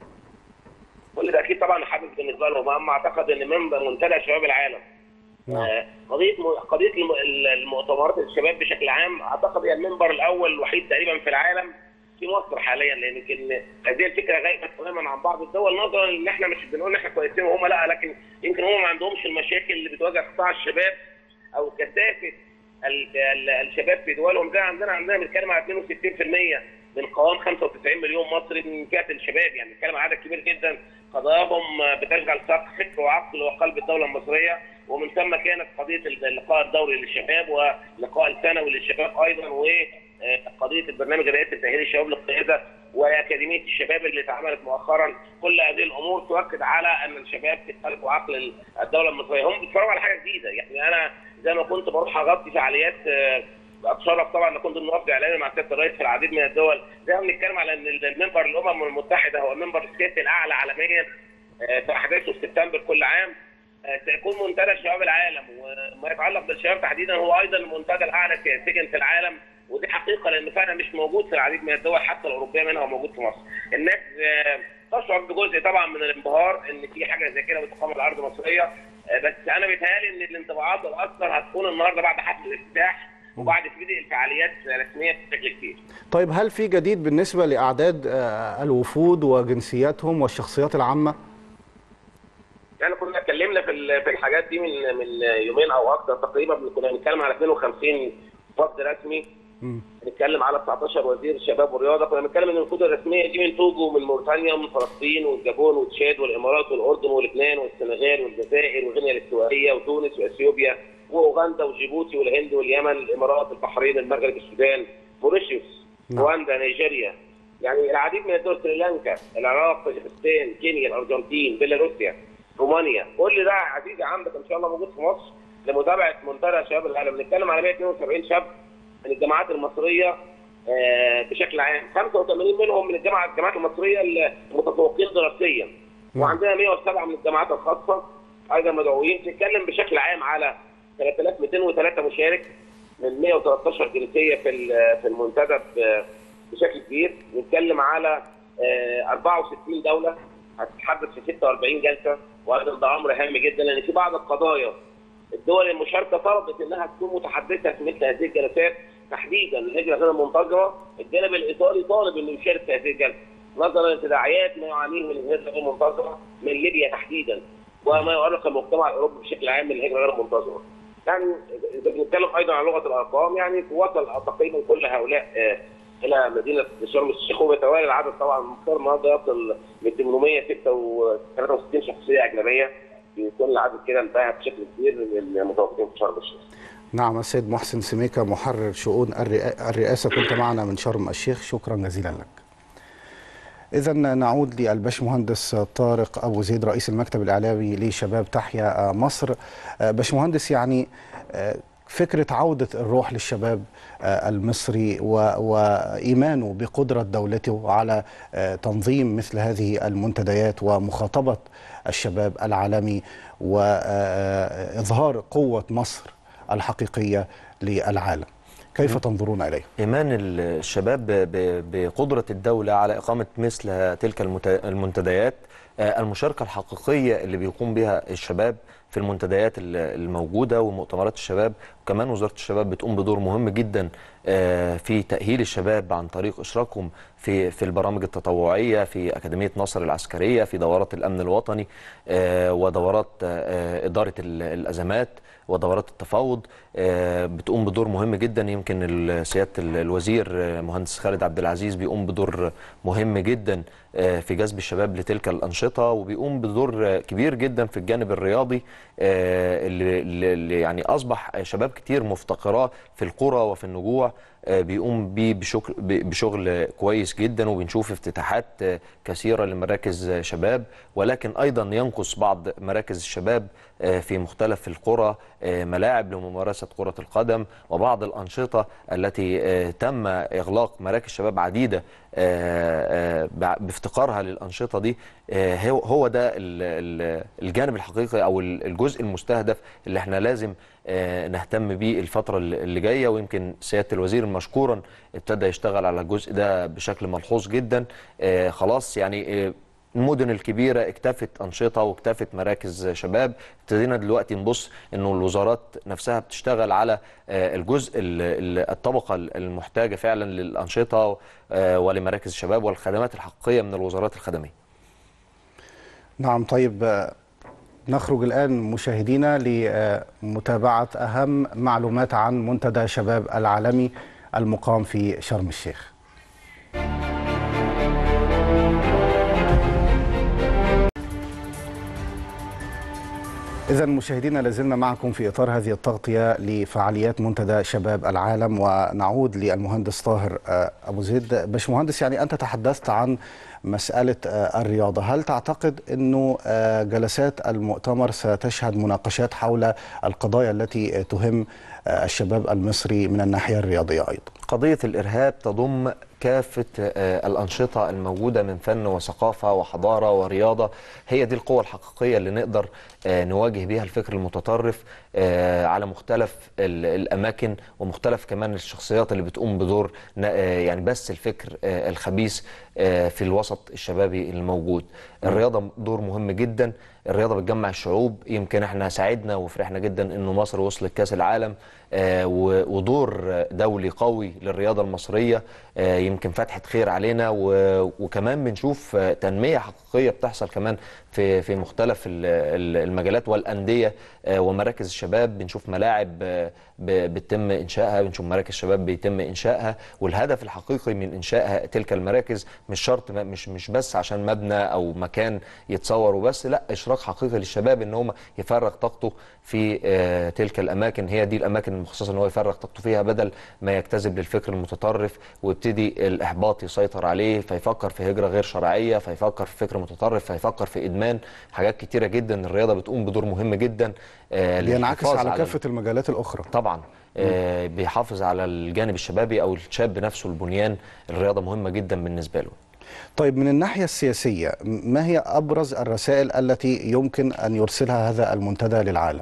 كل ده اكيد طبعا حدث بالنسبه لهم اما اعتقد ان منبر منتدى شباب العالم نعم. قضيه قضيه المؤتمرات الشباب بشكل عام اعتقد هي المنبر الاول الوحيد تقريبا في العالم في مصر حاليا لان يمكن هذه الفكره غايبه تماما عن بعض الدول نظرا ان احنا مش بنقول ان احنا كويسين وهم لا لكن يمكن هم ما عندهمش المشاكل اللي بتواجه قطاع الشباب او كثافه الشباب في دولهم زي عندنا عندنا بنتكلم على 62% من قوام 95 مليون مصري من فئه الشباب يعني بنتكلم على عدد كبير جدا قضاياهم بتشغل ساق فكر وعقل وقلب الدوله المصريه ومن ثم كانت قضيه اللقاء الدوري للشباب ولقاء السنوي للشباب ايضا وقضيه البرنامج الرئاسي لتاهيل الشباب للقياده واكاديميه الشباب اللي اتعملت مؤخرا كل هذه الامور تؤكد على ان الشباب في قلب وعقل الدوله المصريه هم بيتفرجوا على حاجه جديده يعني انا زي ما كنت بروح اغطي فعاليات اتشرف طبعا ان اكون ضمن وفد اعلامي مع سياده الرئيس في العديد من الدول زي ما بنتكلم على ان المنبر الامم المتحده هو المنبر السياسي الاعلى عالميا آه، في احداثه في سبتمبر كل عام آه، سيكون منتدى شباب العالم وما يتعلق بالشباب تحديدا هو ايضا المنتدى الاعلى سياسيا في العالم ودي حقيقه لان فعلا مش موجود في العديد من الدول حتى الاوروبيه منها وموجود في مصر. الناس آه، تشعر بجزء طبعا من الانبهار ان في حاجه زي كده بتقام على الارض المصريه آه، بس انا بيتهيألي ان الانطباعات الاكثر هتكون النهارده بعد حفل الافتتاح وبعد بدء الفعاليات رسميا بشكل كبير. طيب هل في جديد بالنسبة لأعداد آه، الوفود وجنسياتهم والشخصيات العامة؟ يعني كنا اتكلمنا في ال- في الحاجات دي من من يومين او اكثر تقريبا كنا بنتكلم على 52 وفد رسمي بنتكلم على 19 وزير شباب ورياضه كنا بنتكلم ان الوفود الرسميه دي من توجو ومن موريتانيا ومن فلسطين والجابون وتشاد والامارات والاردن ولبنان والسنغال والجزائر وغينيا الاستوائيه وتونس واثيوبيا واوغندا وجيبوتي والهند واليمن الامارات البحرين المغرب السودان موريشيوس رواندا نيجيريا يعني العديد من الدول سريلانكا العراق طاجيكستان كينيا الارجنتين بيلاروسيا رومانيا كل ده عزيزي عندك ان شاء الله موجود في مصر لمتابعه منتدى شباب العالم بنتكلم على 172 شاب من الجامعات المصريه آه، بشكل عام 85 منهم من الجامعه الجامعات المصريه المتفوقين دراسيا وعندنا 107 من الجامعات الخاصه ايضا مدعوين بنتكلم بشكل عام على 3203 مشارك من 113 جنسيه في ال- في المنتدى ب- بشكل كبير بنتكلم على آه، 64 دوله هتتحدث في 46 جلسه وايضا ده امر هام جدا لان في بعض القضايا الدول المشاركه طلبت انها تكون متحدثه في مثل هذه الجلسات تحديدا الهجره غير المنتظره الجانب الايطالي طالب انه يشارك في هذه الجلسه نظرا لتداعيات ما يعانيه من الهجره غير المنتظره من ليبيا تحديدا وما يؤرق المجتمع الاوروبي بشكل عام من الهجره غير المنتظره. يعني اذا بنتكلم ايضا عن لغه الارقام يعني وصل تقريبا كل هؤلاء آه، الى مدينه شرم الشيخ وبيتوالى العدد طبعا المختار النهارده يصل من 863 شخصيه اجنبيه بيكون العدد كده انتهى بشكل كبير من المتوفين في شرم الشيخ. نعم السيد محسن سميكة محرر شؤون الرئا- الرئاسة كنت معنا من شرم الشيخ شكرا جزيلا لك إذا نعود للباشمهندس طارق أبو زيد رئيس المكتب الإعلامي لشباب تحيا مصر آه، باشمهندس يعني آه، فكرة عودة الروح للشباب آه، المصري و- وإيمانه بقدرة دولته على آه، تنظيم مثل هذه المنتديات ومخاطبة الشباب العالمي وإظهار قوة مصر الحقيقية للعالم كيف تنظرون إليه؟ إيمان الشباب ب- ب- بقدرة الدولة على إقامة مثل تلك المت- المنتديات آه، المشاركة الحقيقية اللي بيقوم بها الشباب في المنتديات ال- الموجودة ومؤتمرات الشباب وكمان وزارة الشباب بتقوم بدور مهم جدا آه، في تأهيل الشباب عن طريق إشراكهم في في البرامج التطوعية في أكاديمية نصر العسكرية في دورات الأمن الوطني آه، ودورات آه، إدارة ال- الأزمات ودورات التفاوض آه، بتقوم بدور مهم جدا يمكن ال- سياده ال- الوزير آه، مهندس خالد عبد العزيز بيقوم بدور مهم جدا آه، في جذب الشباب لتلك الانشطه وبيقوم بدور آه، كبير جدا في الجانب الرياضي آه، اللي اللي- اللي يعني اصبح شباب كتير مفتقراه في القرى وفي النجوع آه، بيقوم بيه بشكل ب- بشغل كويس جدا وبنشوف افتتاحات آه، كثيره لمراكز آه، شباب ولكن ايضا ينقص بعض مراكز الشباب آه، في مختلف القرى آه، ملاعب لممارسه كره القدم وبعض الانشطه التي آه، تم اغلاق مراكز شباب عديده آه، آه، بع- بافتقارها للانشطه دي آه، هو هو ده ال- ال- الجانب الحقيقي او ال- الجزء المستهدف اللي احنا لازم آه، نهتم بيه الفتره اللي اللي جايه ويمكن سياده الوزير مشكورا ابتدى يشتغل على الجزء ده بشكل ملحوظ جدا آه، خلاص يعني آه، المدن الكبيرة اكتفت أنشطة واكتفت مراكز شباب ابتدينا دلوقتي نبص أنه الوزارات نفسها بتشتغل على آه، الجزء ال- ال- الطبقة المحتاجة فعلا للأنشطة آه، ولمراكز الشباب والخدمات الحقيقية من الوزارات الخدمية نعم طيب آه، نخرج الآن مشاهدينا لمتابعة أهم معلومات عن منتدى شباب العالمي المقام في شرم الشيخ إذا مشاهدينا لازلنا معكم في إطار هذه التغطية لفعاليات منتدى شباب العالم ونعود للمهندس طاهر آه، أبو زيد باشمهندس يعني أنت تحدثت عن مسألة آه، الرياضة هل تعتقد أنه آه، جلسات المؤتمر ستشهد مناقشات حول القضايا التي تهم آه، الشباب المصري من الناحية الرياضية أيضا قضية الإرهاب تضم كافة آه، الأنشطة الموجودة من فن وثقافة وحضارة ورياضة هي دي القوة الحقيقية اللي نقدر آه، نواجه بيها الفكر المتطرف آه، على مختلف ال- الأماكن ومختلف كمان الشخصيات اللي بتقوم بدور ن- آه، يعني بس الفكر آه، الخبيث آه، في الوسط الشبابي الموجود الرياضة دور مهم جدا الرياضة بتجمع الشعوب يمكن احنا سعدنا وفرحنا جدا انه مصر وصلت كاس العالم آه، و- ودور دولي قوي للرياضة المصرية آه، يمكن فتحة خير علينا و- وكمان بنشوف آه، تنمية حقيقية بتحصل كمان في في مختلف ال- ال- المجالات والأندية آه، ومراكز الشباب بنشوف ملاعب آه، ب- بتتم إنشائها بنشوف مراكز شباب بيتم إنشائها والهدف الحقيقي من إنشاء تلك المراكز مش شرط م- مش مش بس عشان مبنى أو مكان يتصور وبس لا إشراك حقيقي للشباب إن هم يفرغ طاقته في آه، تلك الأماكن هي دي الأماكن المخصصة إن هو يفرغ طاقته فيها بدل ما يجتذب للفكر المتطرف ويبتدي الإحباط يسيطر عليه فيفكر في هجرة غير شرعية فيفكر في فكر متطرف فيفكر في إدمان حاجات كتيرة جدا الرياضة بتقوم بدور مهم جدا آه، بينعكس للحفاظ على كافة المجالات الأخرى طبعا آه، بيحافظ على الجانب الشبابي او الشاب نفسه البنيان الرياضه مهمه جدا بالنسبه له طيب من الناحية السياسية ما هي أبرز الرسائل التي يمكن أن يرسلها هذا المنتدى للعالم؟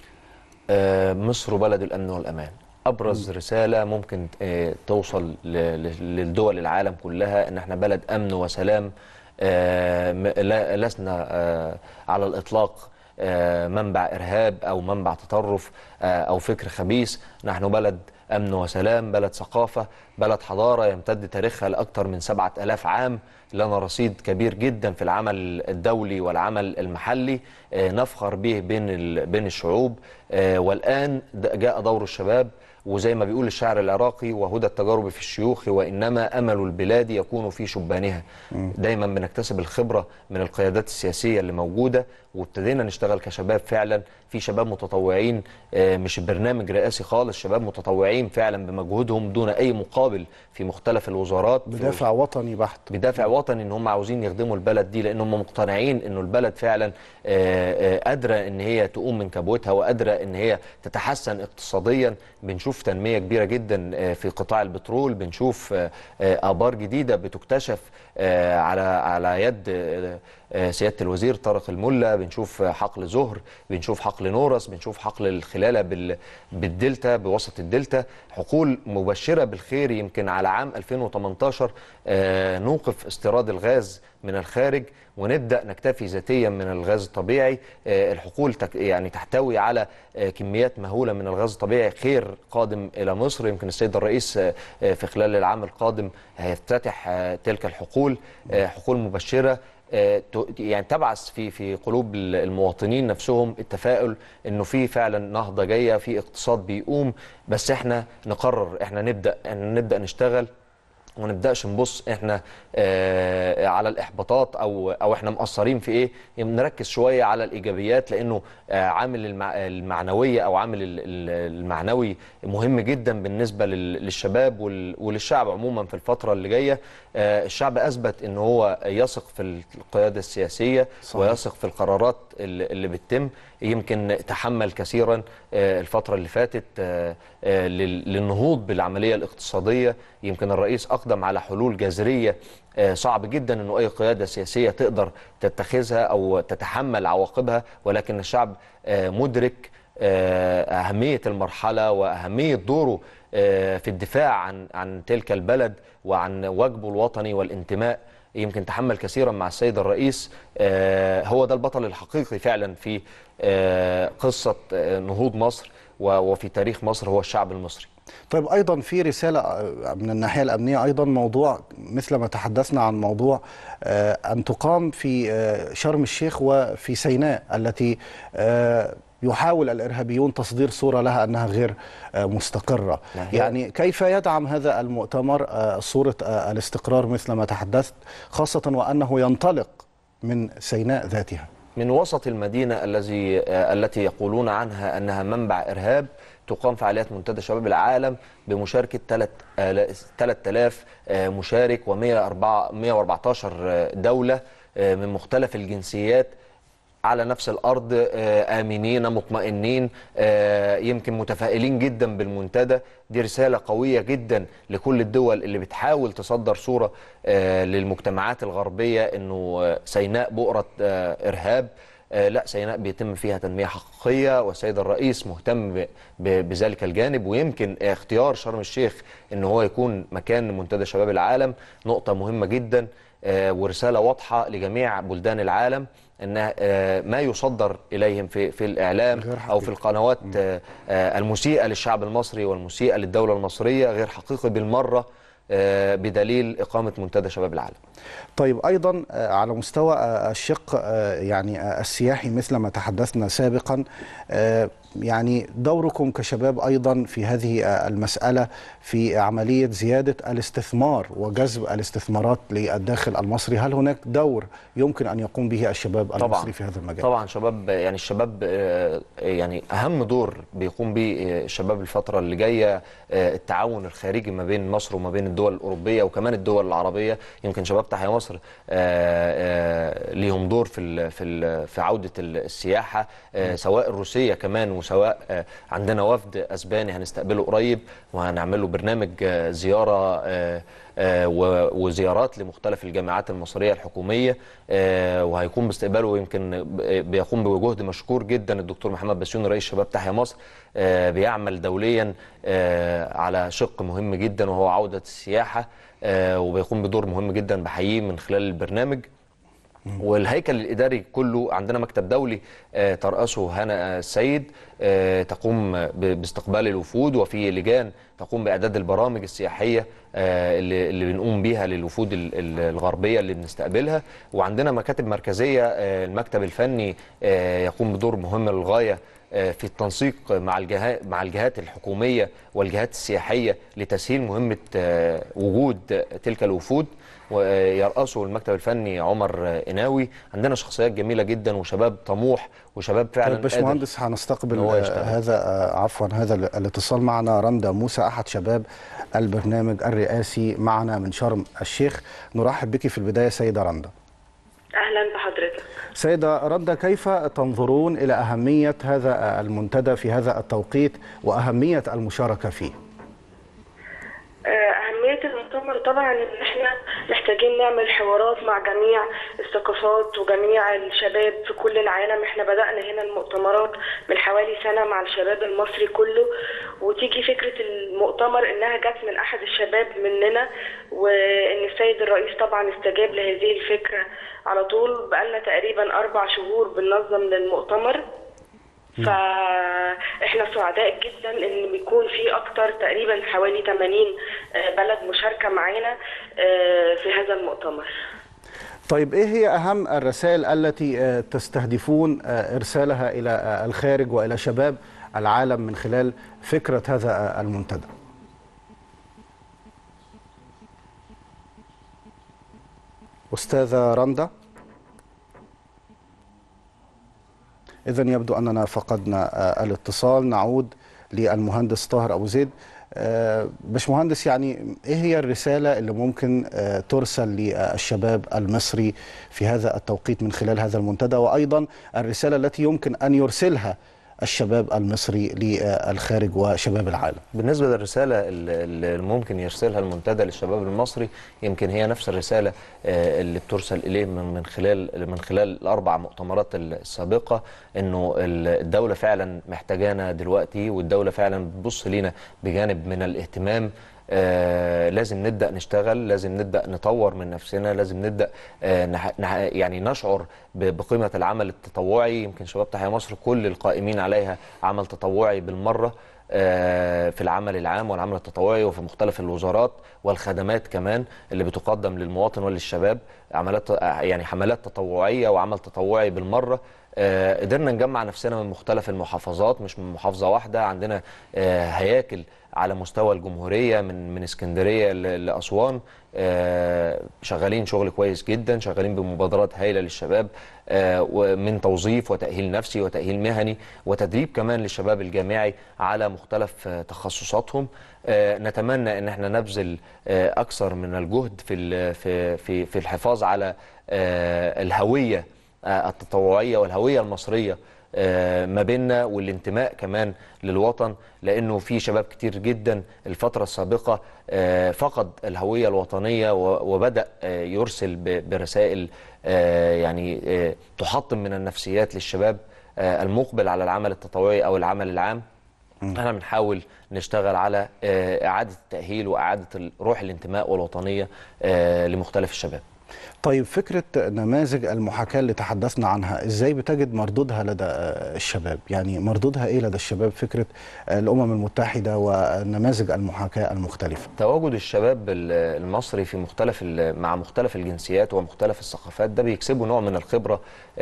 آه، مصر بلد الامن والامان ابرز رساله ممكن آه، توصل ل- ل- للدول العالم كلها ان احنا بلد امن وسلام آه، م- لا- لسنا آه، على الاطلاق آه، منبع ارهاب او منبع تطرف آه، او فكر خبيث نحن بلد امن وسلام بلد ثقافه بلد حضاره يمتد تاريخها لاكثر من سبعة ألاف عام لنا رصيد كبير جدا في العمل الدولي والعمل المحلي آه، نفخر به بين ال- بين الشعوب آه، والان د- جاء دور الشباب وزي ما بيقول الشاعر العراقي وهدى التجارب في الشيوخ وانما امل البلاد يكون في شبانها دايما بنكتسب الخبره من القيادات السياسيه اللي موجوده وابتدينا نشتغل كشباب فعلا في شباب متطوعين آه، مش برنامج رئاسي خالص شباب متطوعين فعلا بمجهودهم دون اي مقابل في مختلف الوزارات في بدافع وطني بحت بدافع وطني ان هم عاوزين يخدموا البلد دي لان هم مقتنعين انه البلد فعلا آه، آه، قادره ان هي تقوم من كبوتها وقادره ان هي تتحسن اقتصاديا بنشوف تنميه كبيره جدا آه، في قطاع البترول بنشوف آه، آه، ابار جديده بتكتشف آه، على على يد آه، آه، سياده الوزير طارق الملا بنشوف آه، حقل زهر بنشوف حقل نورس بنشوف حقل الخلاله بال- بالدلتا بوسط الدلتا حقول مبشره بالخير يمكن على عام 2018 آه، نوقف استيراد الغاز من الخارج ونبدا نكتفي ذاتيا من الغاز الطبيعي آه، الحقول تك يعني تحتوي على آه، كميات مهوله من الغاز الطبيعي خير قادم الى مصر يمكن السيد الرئيس آه، آه، في خلال العام القادم هيفتتح آه، تلك الحقول آه، حقول مبشره آه، ت- يعني تبعث في في قلوب ال- المواطنين نفسهم التفاؤل انه في فعلا نهضه جايه في اقتصاد بيقوم بس احنا نقرر احنا نبدا احنا نبدا نشتغل وما نبداش نبص احنا آه على الاحباطات او او احنا مقصرين في ايه يعني نركز شويه على الايجابيات لانه آه عامل المع المعنويه او عامل ال- ال- المعنوي مهم جدا بالنسبه لل- للشباب وال- وللشعب عموما في الفتره اللي جايه آه الشعب اثبت ان هو يثق في القياده السياسيه صحيح. ويثق في القرارات اللي اللي بتتم يمكن تحمل كثيرا آه، الفترة اللي فاتت آه، آه، لل- للنهوض بالعملية الاقتصادية يمكن الرئيس أقدم على حلول جذرية آه، صعب جدا أنه أي قيادة سياسية تقدر تتخذها أو تتحمل عواقبها ولكن الشعب آه، مدرك آه، أهمية المرحلة وأهمية دوره آه، في الدفاع عن عن تلك البلد وعن واجبه الوطني والانتماء يمكن تحمل كثيرا مع السيد الرئيس آه، هو ده البطل الحقيقي فعلا في آه، قصة آه، نهوض مصر و- وفي تاريخ مصر هو الشعب المصري طيب ايضا في رساله آه، من الناحيه الامنيه ايضا موضوع مثل ما تحدثنا عن موضوع آه، ان تقام في آه، شرم الشيخ وفي سيناء التي آه، يحاول الارهابيون تصدير صوره لها انها غير آه، مستقره لا، هي- يعني كيف يدعم هذا المؤتمر آه، صوره آه، الاستقرار مثل ما تحدثت خاصه وانه ينطلق من سيناء ذاتها من وسط المدينة الذي آه، التي يقولون عنها أنها منبع إرهاب تقام فعاليات منتدى شباب العالم بمشاركة 3000 مشارك و114 دولة آه، من مختلف الجنسيات على نفس الارض آه، امنين مطمئنين آه، يمكن متفائلين جدا بالمنتدى دي رساله قويه جدا لكل الدول اللي بتحاول تصدر صوره آه، للمجتمعات الغربيه انه آه، سيناء بؤره آه، ارهاب آه، لا سيناء بيتم فيها تنميه حقيقيه والسيد الرئيس مهتم ب- ب- بذلك الجانب ويمكن اختيار شرم الشيخ ان هو يكون مكان منتدى شباب العالم نقطه مهمه جدا آه، ورساله واضحه لجميع بلدان العالم ان آه، ما يصدر اليهم في في الاعلام غير او في حقيقي. القنوات آه، آه، المسيئه للشعب المصري والمسيئه للدوله المصريه غير حقيقي بالمره آه، بدليل اقامه منتدى شباب العالم طيب ايضا آه، على مستوى آه، الشق آه، يعني آه، السياحي مثل ما تحدثنا سابقا آه، يعني دوركم كشباب ايضا في هذه آه، المساله في عمليه زياده الاستثمار وجذب الاستثمارات للداخل المصري هل هناك دور يمكن ان يقوم به الشباب طبعا المصري في هذا المجال طبعا شباب يعني الشباب آه، يعني اهم دور بيقوم به آه، الشباب الفتره اللي جايه آه، التعاون الخارجي ما بين مصر وما بين الدول الاوروبيه وكمان الدول العربيه يمكن شباب تحيا مصر آه، آه، ليهم دور في ال في ال في عوده ال- السياحه آه، سواء الروسيه كمان وسواء آه، عندنا وفد اسباني هنستقبله قريب وهنعمل له برنامج آه، زياره آه، آه، و- وزيارات لمختلف الجامعات المصريه الحكوميه آه، وهيكون باستقباله يمكن ب- بيقوم بجهد مشكور جدا الدكتور محمد بسيوني رئيس شباب تحيا مصر آه، بيعمل دوليا آه، على شق مهم جدا وهو عوده السياحه آه، وبيقوم بدور مهم جدا بحييه من خلال البرنامج والهيكل الاداري كله عندنا مكتب دولي آه، ترأسه هنا السيد آه، تقوم ب- باستقبال الوفود وفي لجان تقوم باعداد البرامج السياحيه آه، اللي اللي بنقوم بيها للوفود ال- ال- الغربيه اللي بنستقبلها وعندنا مكاتب مركزيه آه، المكتب الفني آه، يقوم بدور مهم للغايه آه، في التنسيق مع الجهات مع الجهات الحكوميه والجهات السياحيه لتسهيل مهمه آه، وجود تلك الوفود ويرأسه المكتب الفني عمر إناوي عندنا شخصيات جميلة جدا وشباب طموح وشباب فعلا طيب باشمهندس هنستقبل إن هو آه، يشتغل. هذا آه، عفوا هذا ال- الاتصال معنا رندا موسى احد شباب البرنامج الرئاسي معنا من شرم الشيخ نرحب بك في البدايه سيده رندا اهلا بحضرتك سيدة رندا كيف تنظرون إلى أهمية هذا المنتدى في هذا التوقيت وأهمية المشاركة فيه؟ آه، أهمية المؤتمر طبعا إن إحنا محتاجين نعمل حوارات مع جميع الثقافات وجميع الشباب في كل العالم إحنا بدأنا هنا المؤتمرات من حوالي سنة مع الشباب المصري كله وتيجي فكرة المؤتمر إنها جت من أحد الشباب مننا وإن السيد الرئيس طبعا استجاب لهذه الفكرة على طول بقالنا تقريبا أربع شهور بننظم للمؤتمر فاحنا سعداء جدا ان بيكون في اكتر تقريبا حوالي 80 آه، بلد مشاركه معانا آه، في هذا المؤتمر طيب إيه هي أهم الرسائل التي آه، تستهدفون آه، إرسالها إلى آه، الخارج وإلى شباب العالم من خلال فكرة هذا آه، المنتدى؟ أستاذة رندا إذا يبدو أننا فقدنا آه، الاتصال نعود للمهندس طاهر أبو زيد آه، باشمهندس يعني إيه هي الرسالة اللي ممكن آه، ترسل للشباب المصري في هذا التوقيت من خلال هذا المنتدى وأيضا الرسالة التي يمكن أن يرسلها الشباب المصري للخارج وشباب العالم بالنسبة للرسالة اللي اللي ممكن يرسلها المنتدى للشباب المصري يمكن هي نفس الرسالة آه، اللي بترسل إليه من من خلال من خلال الأربع مؤتمرات السابقة إنه ال- الدولة فعلا محتاجانا دلوقتي والدولة فعلا بتبص لينا بجانب من الاهتمام آه لازم نبدا نشتغل لازم نبدا نطور من نفسنا لازم نبدا آه نح نح يعني نشعر ب- بقيمه العمل التطوعي يمكن شباب تحيا مصر كل القائمين عليها عمل تطوعي بالمره آه، في العمل العام والعمل التطوعي وفي مختلف الوزارات والخدمات كمان اللي بتقدم للمواطن وللشباب عملات يعني حملات تطوعيه وعمل تطوعي بالمره آه، قدرنا نجمع نفسنا من مختلف المحافظات مش من محافظه واحده عندنا آه، هياكل على مستوى الجمهوريه من من اسكندريه ل- لاسوان آه، شغالين شغل كويس جدا شغالين بمبادرات هائله للشباب آه، ومن توظيف وتاهيل نفسي وتاهيل مهني وتدريب كمان للشباب الجامعي على مختلف آه، تخصصاتهم آه، نتمنى ان احنا نبذل آه، اكثر من الجهد في ال- في في في الحفاظ على آه، الهويه آه، التطوعيه والهويه المصريه آه، ما بيننا والانتماء كمان للوطن لانه في شباب كتير جدا الفتره السابقه آه، فقد الهويه الوطنيه و- وبدا آه، يرسل ب- برسائل آه، يعني آه، تحطم من النفسيات للشباب آه، المقبل على العمل التطوعي او العمل العام احنا بنحاول نشتغل على آه، اعاده التاهيل واعاده ال- روح الانتماء والوطنيه آه، لمختلف الشباب طيب فكرة نماذج المحاكاة اللي تحدثنا عنها ازاي بتجد مردودها لدى آه، الشباب يعني مردودها ايه لدى الشباب فكرة آه، الأمم المتحدة ونماذج المحاكاة المختلفة تواجد الشباب ال- المصري في مختلف ال- مع مختلف الجنسيات ومختلف الثقافات ده بيكسبه نوع من الخبره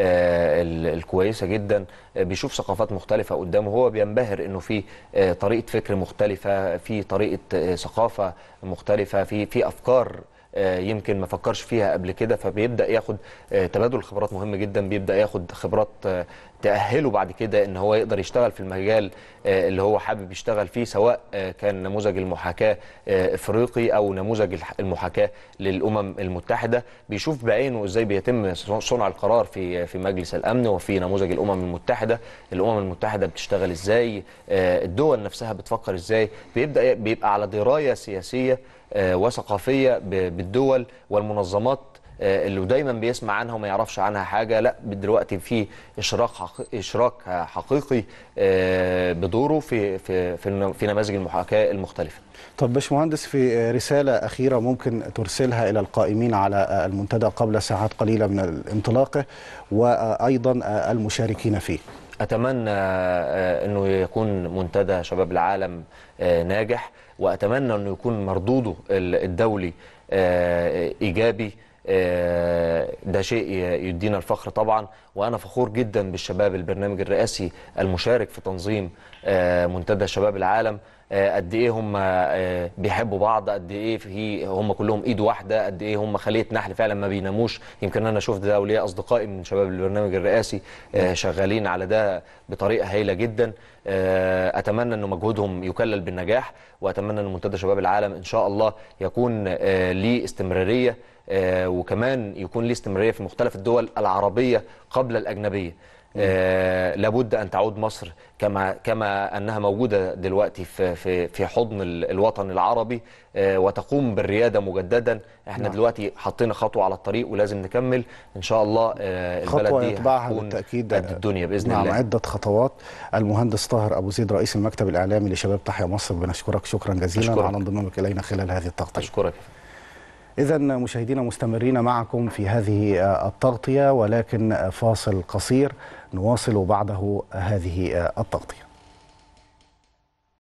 آه، ال- الكويسه جدا آه، بيشوف ثقافات مختلفه قدامه هو بينبهر انه في آه، طريقه فكر مختلفه في طريقه آه، ثقافه مختلفه في في افكار آه، يمكن ما فكرش فيها قبل كده فبيبدا ياخد آه، تبادل خبرات مهم جدا بيبدا ياخد خبرات آه، تاهله بعد كده ان هو يقدر يشتغل في المجال آه، اللي هو حابب يشتغل فيه سواء آه، كان نموذج المحاكاه آه، افريقي او نموذج الح- المحاكاه للامم المتحده بيشوف بعينه ازاي بيتم صنع القرار في في مجلس الامن وفي نموذج الامم المتحده الامم المتحده بتشتغل ازاي آه، الدول نفسها بتفكر ازاي بيبدا بيبقى على درايه سياسيه آه، وثقافيه ب- بالدول والمنظمات آه، اللي دايما بيسمع عنها وما يعرفش عنها حاجه لا دلوقتي في اشراك حقيقي اشراك حقيقي آه، بدوره في في في الن- في نماذج المحاكاه المختلفه طب باشمهندس في رسالة أخيرة ممكن ترسلها إلى القائمين على المنتدى قبل ساعات قليلة من انطلاقه وأيضا المشاركين فيه اتمنى آه، انه يكون منتدى شباب العالم آه، ناجح واتمنى انه يكون مردوده ال- الدولي آه، ايجابي آه، ده شيء ي- يدينا الفخر طبعا وانا فخور جدا بالشباب البرنامج الرئاسي المشارك في تنظيم آه، منتدى شباب العالم آه، قد ايه هم آه، بيحبوا بعض قد ايه في هم كلهم ايد واحده قد ايه هم خليه نحل فعلا ما بيناموش يمكن انا شفت ده وليا اصدقائي من شباب البرنامج الرئاسي آه، شغالين على ده بطريقه هايله جدا آه، اتمنى انه مجهودهم يكلل بالنجاح واتمنى ان منتدى شباب العالم ان شاء الله يكون آه، ليه استمراريه آه، وكمان يكون ليه استمراريه في مختلف الدول العربيه قبل الاجنبيه آه لابد ان تعود مصر كما كما انها موجوده دلوقتي في في في حضن ال- الوطن العربي آه وتقوم بالرياده مجددا احنا نعم. دلوقتي حطينا خطوه على الطريق ولازم نكمل ان شاء الله آه البلد خطوة دي يتبعها هتكون بالتأكيد قد الدنيا باذن نعم الله عدة خطوات المهندس طاهر أبو زيد رئيس المكتب الإعلامي لشباب تحيا مصر بنشكرك شكرا جزيلا أشكرك. على انضمامك إلينا خلال هذه التغطية اشكرك إذا مشاهدينا مستمرين معكم في هذه التغطية ولكن فاصل قصير نواصل بعده هذه التغطية